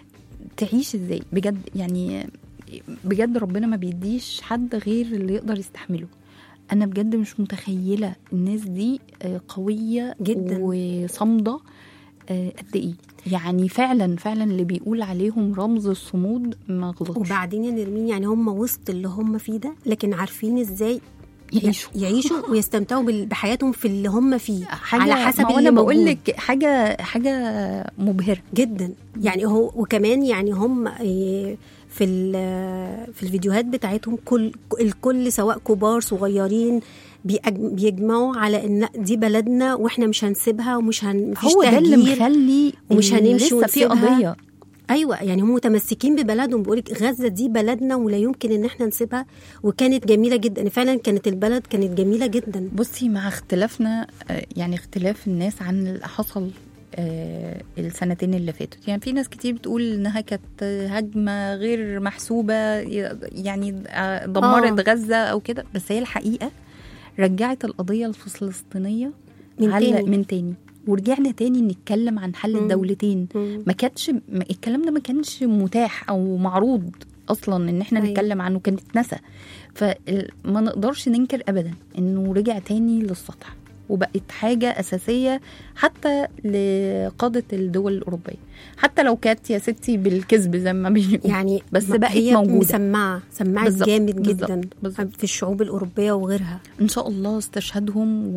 Speaker 2: تعيش ازاي بجد يعني بجد ربنا ما بيديش حد غير اللي يقدر يستحمله انا بجد مش متخيله الناس دي آه، قويه
Speaker 3: جداً.
Speaker 2: وصامده آه، قد ايه يعني فعلا فعلا اللي بيقول عليهم رمز الصمود ما غلطش
Speaker 3: وبعدين يا نرمين يعني هم وسط اللي هم فيه ده لكن عارفين ازاي
Speaker 2: يعيشوا
Speaker 3: يعيشوا ويستمتعوا بال- بحياتهم في اللي هم فيه
Speaker 2: حاجة
Speaker 3: على حسب
Speaker 2: ما هو
Speaker 3: اللي
Speaker 2: انا بقول
Speaker 3: موجود.
Speaker 2: لك حاجه حاجه مبهره
Speaker 3: جدا يعني هو وكمان يعني هم إيه، في ال- في الفيديوهات بتاعتهم كل الكل سواء كبار صغيرين بيأج- بيجمعوا على ان لأ، دي بلدنا واحنا مش هنسيبها ومش هن مفيش
Speaker 2: هو ده اللي
Speaker 3: تهجير.
Speaker 2: مخلي
Speaker 3: ومش
Speaker 2: إن
Speaker 3: هنمشي
Speaker 2: لسه في
Speaker 3: ونسيبها.
Speaker 2: قضيه
Speaker 3: ايوه يعني هم متمسكين ببلدهم بيقولك غزه دي بلدنا ولا يمكن ان احنا نسيبها وكانت جميله جدا فعلا كانت البلد كانت جميله جدا
Speaker 2: بصي مع اختلافنا آه، يعني اختلاف الناس عن اللي حصل آه، السنتين اللي فاتوا يعني في ناس كتير بتقول انها كانت هجمه غير محسوبه يعني آه، دمرت
Speaker 3: آه.
Speaker 2: غزه او كده بس هي الحقيقه رجعت القضيه الفلسطينيه
Speaker 3: من
Speaker 2: على
Speaker 3: تاني.
Speaker 2: من تاني ورجعنا تاني نتكلم عن حل
Speaker 3: مم.
Speaker 2: الدولتين
Speaker 3: مم.
Speaker 2: ما كانتش ما- الكلام ده ما كانش متاح او معروض اصلا ان احنا
Speaker 3: أيوة.
Speaker 2: نتكلم عنه كانت اتنسى فما نقدرش ننكر ابدا انه رجع تاني للسطح وبقت حاجة أساسية حتى لقادة الدول الأوروبية حتى لو كانت يا ستي بالكذب زي ما بيقولوا
Speaker 3: يعني
Speaker 2: بس
Speaker 3: ما-
Speaker 2: بقت
Speaker 3: هي
Speaker 2: موجودة.
Speaker 3: مسمعه سمعت
Speaker 2: بالظبط،
Speaker 3: جامد
Speaker 2: بالظبط،
Speaker 3: جدا
Speaker 2: بالظبط.
Speaker 3: في الشعوب الاوروبيه وغيرها
Speaker 2: ان شاء الله استشهادهم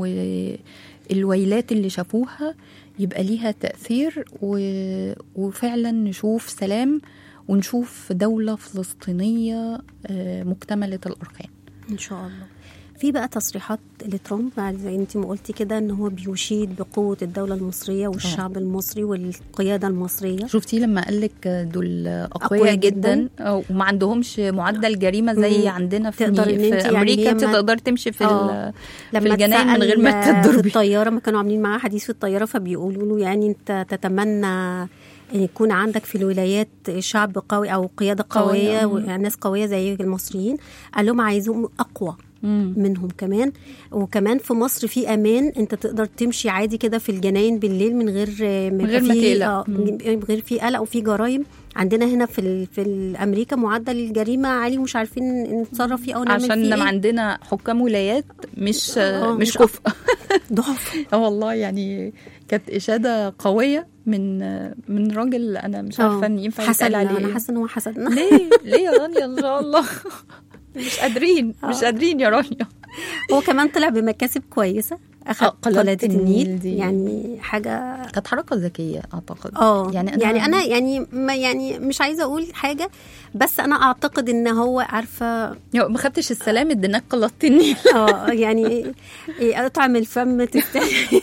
Speaker 2: والويلات اللي شافوها يبقى ليها تأثير و... وفعلا نشوف سلام ونشوف دولة فلسطينية آه، مكتملة الأركان
Speaker 3: ان شاء الله في بقى تصريحات لترامب بعد زي انت ما قلتي كده ان هو بيشيد بقوه الدوله المصريه والشعب المصري والقياده المصريه
Speaker 2: شفتي لما قالك دول أقوياء
Speaker 3: أقوياء
Speaker 2: جدا,
Speaker 3: جدا.
Speaker 2: آه، وما عندهمش معدل جريمة زي
Speaker 3: مم.
Speaker 2: عندنا في,
Speaker 3: تقدر إن
Speaker 2: في
Speaker 3: أنت يعني
Speaker 2: أمريكا
Speaker 3: هي
Speaker 2: انت
Speaker 3: ما-
Speaker 2: تقدر تمشي في,
Speaker 3: آه.
Speaker 2: ال... في الجناين من
Speaker 3: اتسأل
Speaker 2: غير ما
Speaker 3: في
Speaker 2: تضربي
Speaker 3: الطياره ما كانوا عاملين معاه حديث في الطياره فبيقولوا له يعني انت تتمنى ان يكون عندك في الولايات شعب قوي او قياده
Speaker 2: قوية.
Speaker 3: قويه
Speaker 2: مم.
Speaker 3: وناس قويه زي المصريين قال لهم عايزهم اقوى
Speaker 2: مم.
Speaker 3: منهم كمان وكمان في مصر في امان انت تقدر تمشي عادي كده في الجناين بالليل من غير من
Speaker 2: غير ما تقلق. مم.
Speaker 3: من غير في قلق وفي جرائم عندنا هنا في ال... في امريكا معدل الجريمه عالي ومش عارفين نتصرف فيه او نعمل فيه
Speaker 2: عشان
Speaker 3: ايه
Speaker 2: عندنا حكام ولايات مش
Speaker 3: آه،
Speaker 2: مش
Speaker 3: مش
Speaker 2: كفء
Speaker 3: ضعف
Speaker 2: اه والله يعني كانت اشاده قويه من من راجل انا مش عارفه ان ينفع يتقال
Speaker 3: حسدنا
Speaker 2: عليه
Speaker 3: انا
Speaker 2: إيه.
Speaker 3: حاسه ان هو حسدنا
Speaker 2: ليه ليه يا رانيا ان شاء الله مش قادرين مش
Speaker 3: آه.
Speaker 2: قادرين يا رانيا
Speaker 3: هو كمان طلع بمكاسب كويسه اخذ
Speaker 2: آه، قلادة
Speaker 3: قلاده النيل
Speaker 2: النيل دي.
Speaker 3: يعني حاجه
Speaker 2: كانت حركه ذكيه اعتقد
Speaker 3: اه
Speaker 2: يعني انا
Speaker 3: يعني انا يعني ما يعني مش عايزه اقول حاجه بس انا اعتقد ان هو عارفه
Speaker 2: يا ما خدتش السلام اديناك قلاده النيل
Speaker 3: اه يعني إيه، اطعم الفم تستحي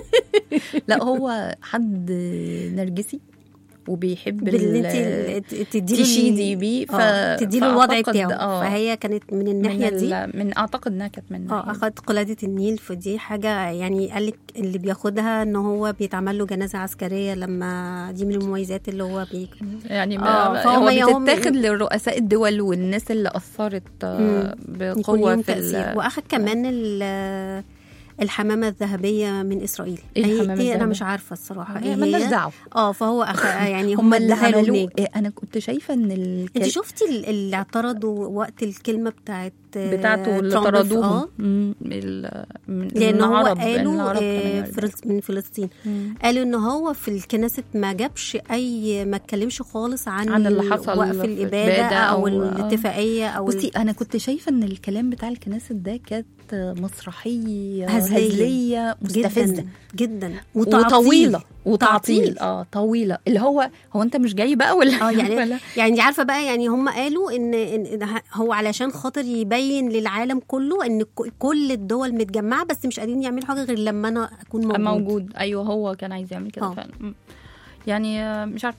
Speaker 2: لا هو حد نرجسي وبيحب
Speaker 3: باللي
Speaker 2: ال-
Speaker 3: انت تديله
Speaker 2: تشيدي بيه ف...
Speaker 3: اه تديله الوضع
Speaker 2: فأعتقد-
Speaker 3: بتاعه
Speaker 2: آه،
Speaker 3: فهي كانت من
Speaker 2: من,
Speaker 3: الناحيه دي
Speaker 2: ال... من اعتقد انها كانت من
Speaker 3: اه
Speaker 2: الناحية دي.
Speaker 3: اخد قلادة النيل فدي حاجة يعني قال لك اللي بياخدها ان هو بيتعمل له جنازة عسكرية لما دي من المميزات اللي هو بي
Speaker 2: يعني
Speaker 3: آه،
Speaker 2: ما
Speaker 3: فهم
Speaker 2: هو
Speaker 3: يوم-
Speaker 2: بتتاخد لرؤساء الدول والناس اللي اثرت آه،
Speaker 3: يكون
Speaker 2: بقوه
Speaker 3: ليهم
Speaker 2: في
Speaker 3: تأثير
Speaker 2: ال-
Speaker 3: واخد كمان ال- الحمامة الذهبية من اسرائيل
Speaker 2: إيه
Speaker 3: هي
Speaker 2: الحمامة
Speaker 3: دي انا
Speaker 2: الذهبية؟
Speaker 3: مش عارفة الصراحة ايه
Speaker 2: مالناش
Speaker 3: هي
Speaker 2: دعوه
Speaker 3: اه فهو أخ... يعني هم
Speaker 2: هم اللي
Speaker 3: اداها له
Speaker 2: عملوه
Speaker 3: هناك
Speaker 2: إيه، انا كنت شايفه ان
Speaker 3: انت
Speaker 2: الكل...
Speaker 3: شفتي ال- اللي اعترضوا وقت الكلمة بتاعت آه،
Speaker 2: بتاعته اللي
Speaker 3: ترامب في-
Speaker 2: طردوهم
Speaker 3: اه
Speaker 2: مم، ال- من
Speaker 3: لان
Speaker 2: من
Speaker 3: هو
Speaker 2: العرب- من
Speaker 3: قالوا
Speaker 2: العرب
Speaker 3: آه،
Speaker 2: كمان.
Speaker 3: فلس- من فلسطين
Speaker 2: مم.
Speaker 3: قالوا ان هو في الكنيست ما جابش اي ما اتكلمش خالص عن,
Speaker 2: عن اللي حصل
Speaker 3: وقف
Speaker 2: في
Speaker 3: الاباده
Speaker 2: الإبادة
Speaker 3: او,
Speaker 2: أو-
Speaker 3: الاتفاقيه او
Speaker 2: بصي انا كنت شايفه ان الكلام بتاع الكنائس ده كانت مسرحيه
Speaker 3: هزلية.
Speaker 2: هزليه مستفزه
Speaker 3: جدا جدا
Speaker 2: وطويله وتعطيل
Speaker 3: تعطيل.
Speaker 2: اه طويله اللي هو هو انت مش جاي بقى ولا
Speaker 3: اه يعني
Speaker 2: ولا
Speaker 3: يعني انت عارفه بقى يعني هم قالوا ان, إن ده هو علشان خاطر يبين للعالم كله ان ك- كل الدول متجمعه بس مش قادرين يعملوا حاجه غير لما انا اكون موجود,
Speaker 2: موجود ايوه هو كان عايز يعمل كده
Speaker 3: آه.
Speaker 2: فعلا مم. يعني آه، مش عارف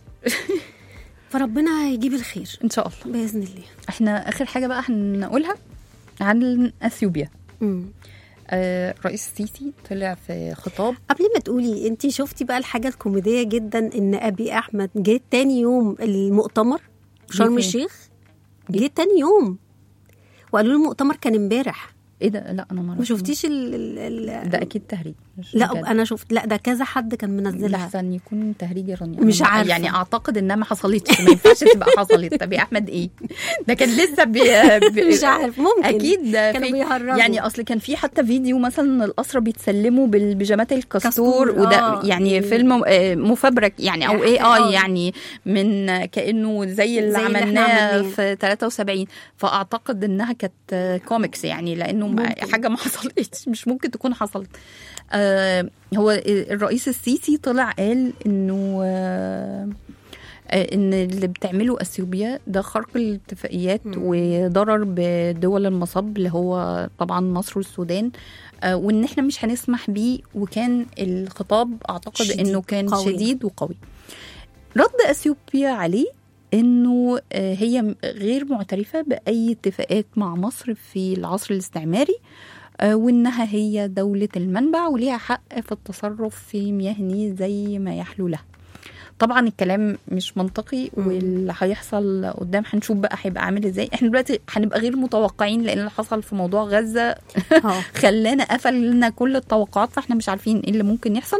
Speaker 3: فربنا يجيب الخير
Speaker 2: ان شاء الله
Speaker 3: باذن الله
Speaker 2: احنا اخر حاجه بقى هنقولها عن اثيوبيا
Speaker 3: مم.
Speaker 2: آه رئيس السيسي طلع في خطاب
Speaker 3: قبل ما تقولي انت شفتي بقى الحاجه الكوميديه جدا ان ابي احمد جه تاني يوم المؤتمر في شرم
Speaker 2: فين؟
Speaker 3: الشيخ جه تاني يوم وقالوا له المؤتمر كان امبارح
Speaker 2: ايه ده لا انا ما
Speaker 3: ما
Speaker 2: أعرفش.
Speaker 3: شفتيش ال ال ال
Speaker 2: ده اكيد تهريج مش
Speaker 3: لا
Speaker 2: بجد.
Speaker 3: انا شفت لا ده كذا حد كان منزلها
Speaker 2: لحسن يكون تهريج رانيا
Speaker 3: مش
Speaker 2: أنا
Speaker 3: عارفة.
Speaker 2: يعني اعتقد انها ما حصلتش ما ينفعش تبقى حصلت طب يا احمد ايه ده كان لسه بي... بي...
Speaker 3: مش عارف ممكن
Speaker 2: اكيد ده
Speaker 3: كانوا
Speaker 2: في-
Speaker 3: بيهرجوا.
Speaker 2: يعني اصل كان في حتى فيديو مثلا الاسرى بيتسلموا بالبيجامات الكاستور
Speaker 3: كاستور،
Speaker 2: وده
Speaker 3: آه.
Speaker 2: يعني فيلم آه، مفبرك يعني او اي
Speaker 3: آه.
Speaker 2: اي يعني من آه، كانه زي اللي
Speaker 3: زي اللي إحنا
Speaker 2: عملناه
Speaker 3: عملناه.
Speaker 2: في 73 فاعتقد انها كانت آه، كوميكس يعني لانه ما-
Speaker 3: ممكن.
Speaker 2: حاجه ما حصلتش مش ممكن تكون حصلت آه هو الرئيس السيسي طلع قال انه آه آه، ان اللي بتعمله اثيوبيا ده خرق الاتفاقيات
Speaker 3: مم.
Speaker 2: وضرر بدول المصب اللي هو طبعا مصر والسودان آه، وان احنا مش هنسمح بيه وكان الخطاب اعتقد
Speaker 3: شديد،
Speaker 2: انه كان
Speaker 3: قوي.
Speaker 2: شديد وقوي رد اثيوبيا عليه انه آه، هي م- غير معترفه باي اتفاقات مع مصر في العصر الاستعماري آه، وانها هي دوله المنبع وليها حق في التصرف في مياه النيل زي ما يحلو لها طبعا الكلام مش منطقي واللي هيحصل قدام هنشوف بقى هيبقى عامل ازاي احنا دلوقتي هنبقى غير متوقعين لان اللي حصل في موضوع غزه
Speaker 3: اه
Speaker 2: خلانا قفل لنا كل التوقعات فاحنا مش عارفين ايه اللي ممكن يحصل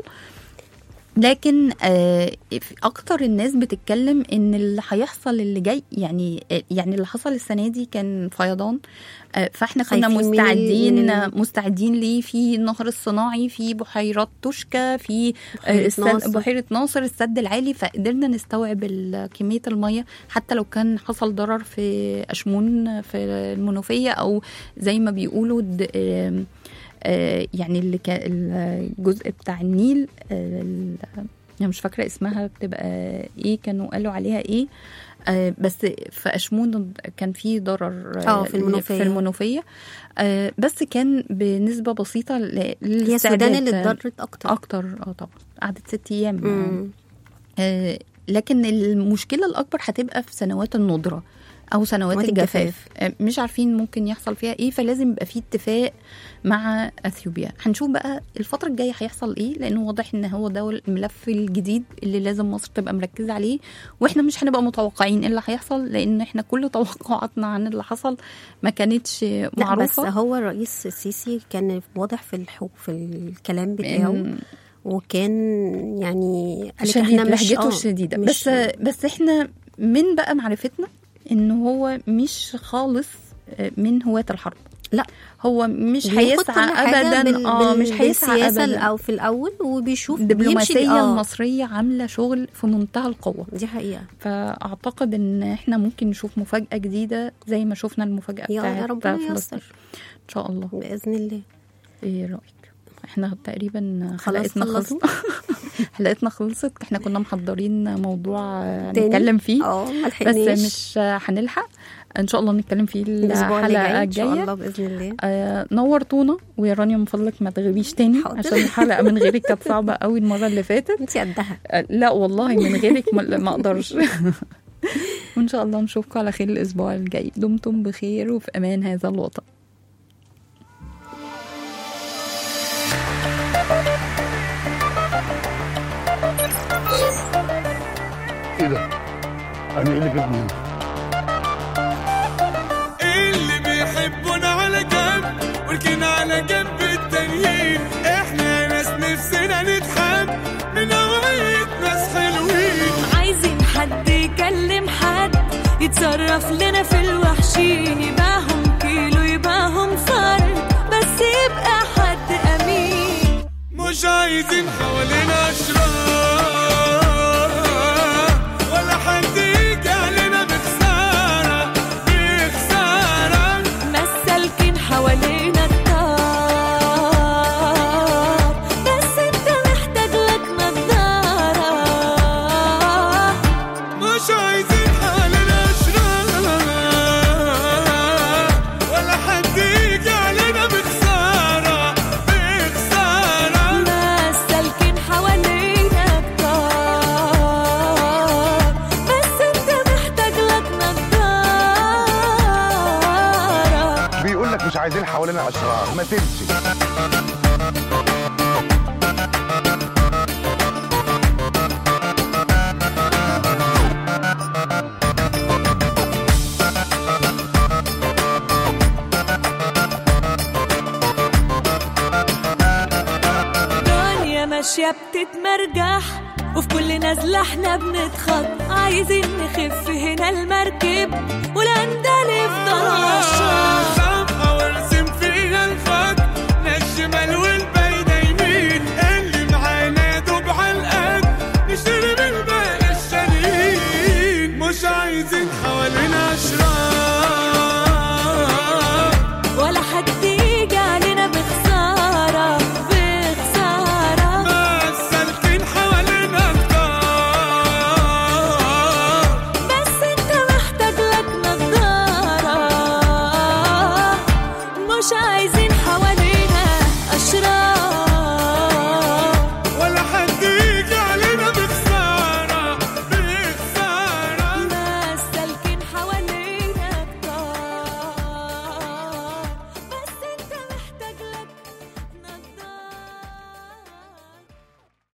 Speaker 2: لكن آه، في اكتر الناس بتتكلم ان اللي هيحصل اللي جاي يعني آه، يعني اللي حصل السنه دي كان فيضان آه، فاحنا كنا
Speaker 3: خايفين من ال-
Speaker 2: مستعدين
Speaker 3: من
Speaker 2: مستعدين ليه في النهر الصناعي في بحيرات توشكا في آه،
Speaker 3: بحيرة
Speaker 2: السد
Speaker 3: ناصر.
Speaker 2: بحيره ناصر السد العالي فقدرنا نستوعب ال- كميه الميه حتى لو كان حصل ضرر في اشمون في المنوفيه او زي ما بيقولوا د- آم، آه، يعني اللي كان الجزء بتاع النيل آه، ال- انا مش فاكره اسمها بتبقى ايه كانوا قالوا عليها ايه آه، بس في اشمون كان في ضرر
Speaker 3: آه، في المنوفية.
Speaker 2: في المنوفيه آه، بس كان بنسبه بسيطه ل-
Speaker 3: هي السودان اللي
Speaker 2: للاستعداد.
Speaker 3: اتضرت اكتر
Speaker 2: اكتر اه طبعا قعدت ست ايام
Speaker 3: مم.
Speaker 2: آه، لكن المشكله الاكبر هتبقى في سنوات الندره او سنوات
Speaker 3: سنوات
Speaker 2: الجفاف آه، مش عارفين ممكن يحصل فيها ايه فلازم يبقى في اتفاق مع اثيوبيا هنشوف بقى الفتره الجايه هيحصل ايه لانه واضح ان هو ده الملف الجديد اللي لازم مصر تبقى مركزه عليه واحنا مش هنبقى متوقعين ايه اللي هيحصل لان احنا كل توقعاتنا عن اللي حصل ما كانتش
Speaker 3: لا بس
Speaker 2: معروفه
Speaker 3: هو الرئيس السيسي كان واضح في الحو في الكلام بتاعه
Speaker 2: إن-
Speaker 3: وكان يعني قال لك
Speaker 2: شديد
Speaker 3: احنا مش
Speaker 2: لهجته
Speaker 3: آه،
Speaker 2: الشديده
Speaker 3: مش-
Speaker 2: بس بس احنا من بقى معرفتنا ان هو مش خالص من هواة الحرب
Speaker 3: لا.
Speaker 2: هو مش
Speaker 3: بياخد
Speaker 2: هيسعى
Speaker 3: كل حاجة
Speaker 2: ابدا
Speaker 3: بال-
Speaker 2: اه
Speaker 3: بال-
Speaker 2: مش هيسعى
Speaker 3: بالسياسة
Speaker 2: ابدا
Speaker 3: او في الاول وبيشوف بيمشي
Speaker 2: الدبلوماسيه
Speaker 3: آه،
Speaker 2: المصريه عامله شغل في منتهى القوه
Speaker 3: دي حقيقه
Speaker 2: فاعتقد ان احنا ممكن نشوف مفاجاه جديده زي ما شفنا المفاجاه
Speaker 3: يا
Speaker 2: بتاعت
Speaker 3: ربنا
Speaker 2: فلسطين
Speaker 3: ييسر
Speaker 2: ان شاء الله
Speaker 3: باذن الله
Speaker 2: ايه رايك احنا تقريبا
Speaker 3: خلاص
Speaker 2: حلقتنا خلصت
Speaker 3: خلصنا.
Speaker 2: حلقتنا خلصت احنا كنا محضرين موضوع
Speaker 3: تاني؟
Speaker 2: نتكلم فيه
Speaker 3: اه ما
Speaker 2: بس
Speaker 3: لحقناش
Speaker 2: مش هنلحق ان شاء الله نتكلم فيه
Speaker 3: الاسبوع اللي
Speaker 2: الحلقه
Speaker 3: جاي ان شاء
Speaker 2: الجايه
Speaker 3: الله باذن الله
Speaker 2: آه نورتونا ويا رانيا من فضلك ما تغيبيش تاني
Speaker 3: حاضر.
Speaker 2: عشان الحلقه من غيرك كانت صعبه قوي المره اللي فاتت
Speaker 3: انت قدها
Speaker 2: آه لا والله من غيرك ما ما اقدرش وان شاء الله نشوفكم على خير الاسبوع الجاي دمتم بخير وفي امان هذا الوطن
Speaker 6: ايه ده؟ انا ايه اللي جابني هنا؟
Speaker 7: اللي بيحبونا على جنب ولكن على جنب التانيين احنا ناس نفسنا نتحب من نوعية ناس حلوين
Speaker 8: عايزين حد يكلم حد يتصرف لنا في الوحشين يباهم كيلو يباهم فرد بس يبقى حد امين
Speaker 7: مش عايزين حوالينا اشرار ولا حد يجي علينا بخسارة بخسارة
Speaker 8: مسالكين حوالينا كتار بس انت محتاج لك نضارة
Speaker 7: مش عايزين حوالينا اشرار ولا حد يجي علينا بخسارة بخسارة
Speaker 8: مسالكين حوالينا كتار بس انت محتاج لك نضارة
Speaker 6: بيقول لك مش عايزين حوالينا اشرار ما تمشي
Speaker 8: دنيا ماشية بتتمرجح وفي كل نزلة احنا بنتخط عايزين نخف هنا المركب والأندال يفضل عالشط
Speaker 7: صفحة وارسم فيها الخط من الشمال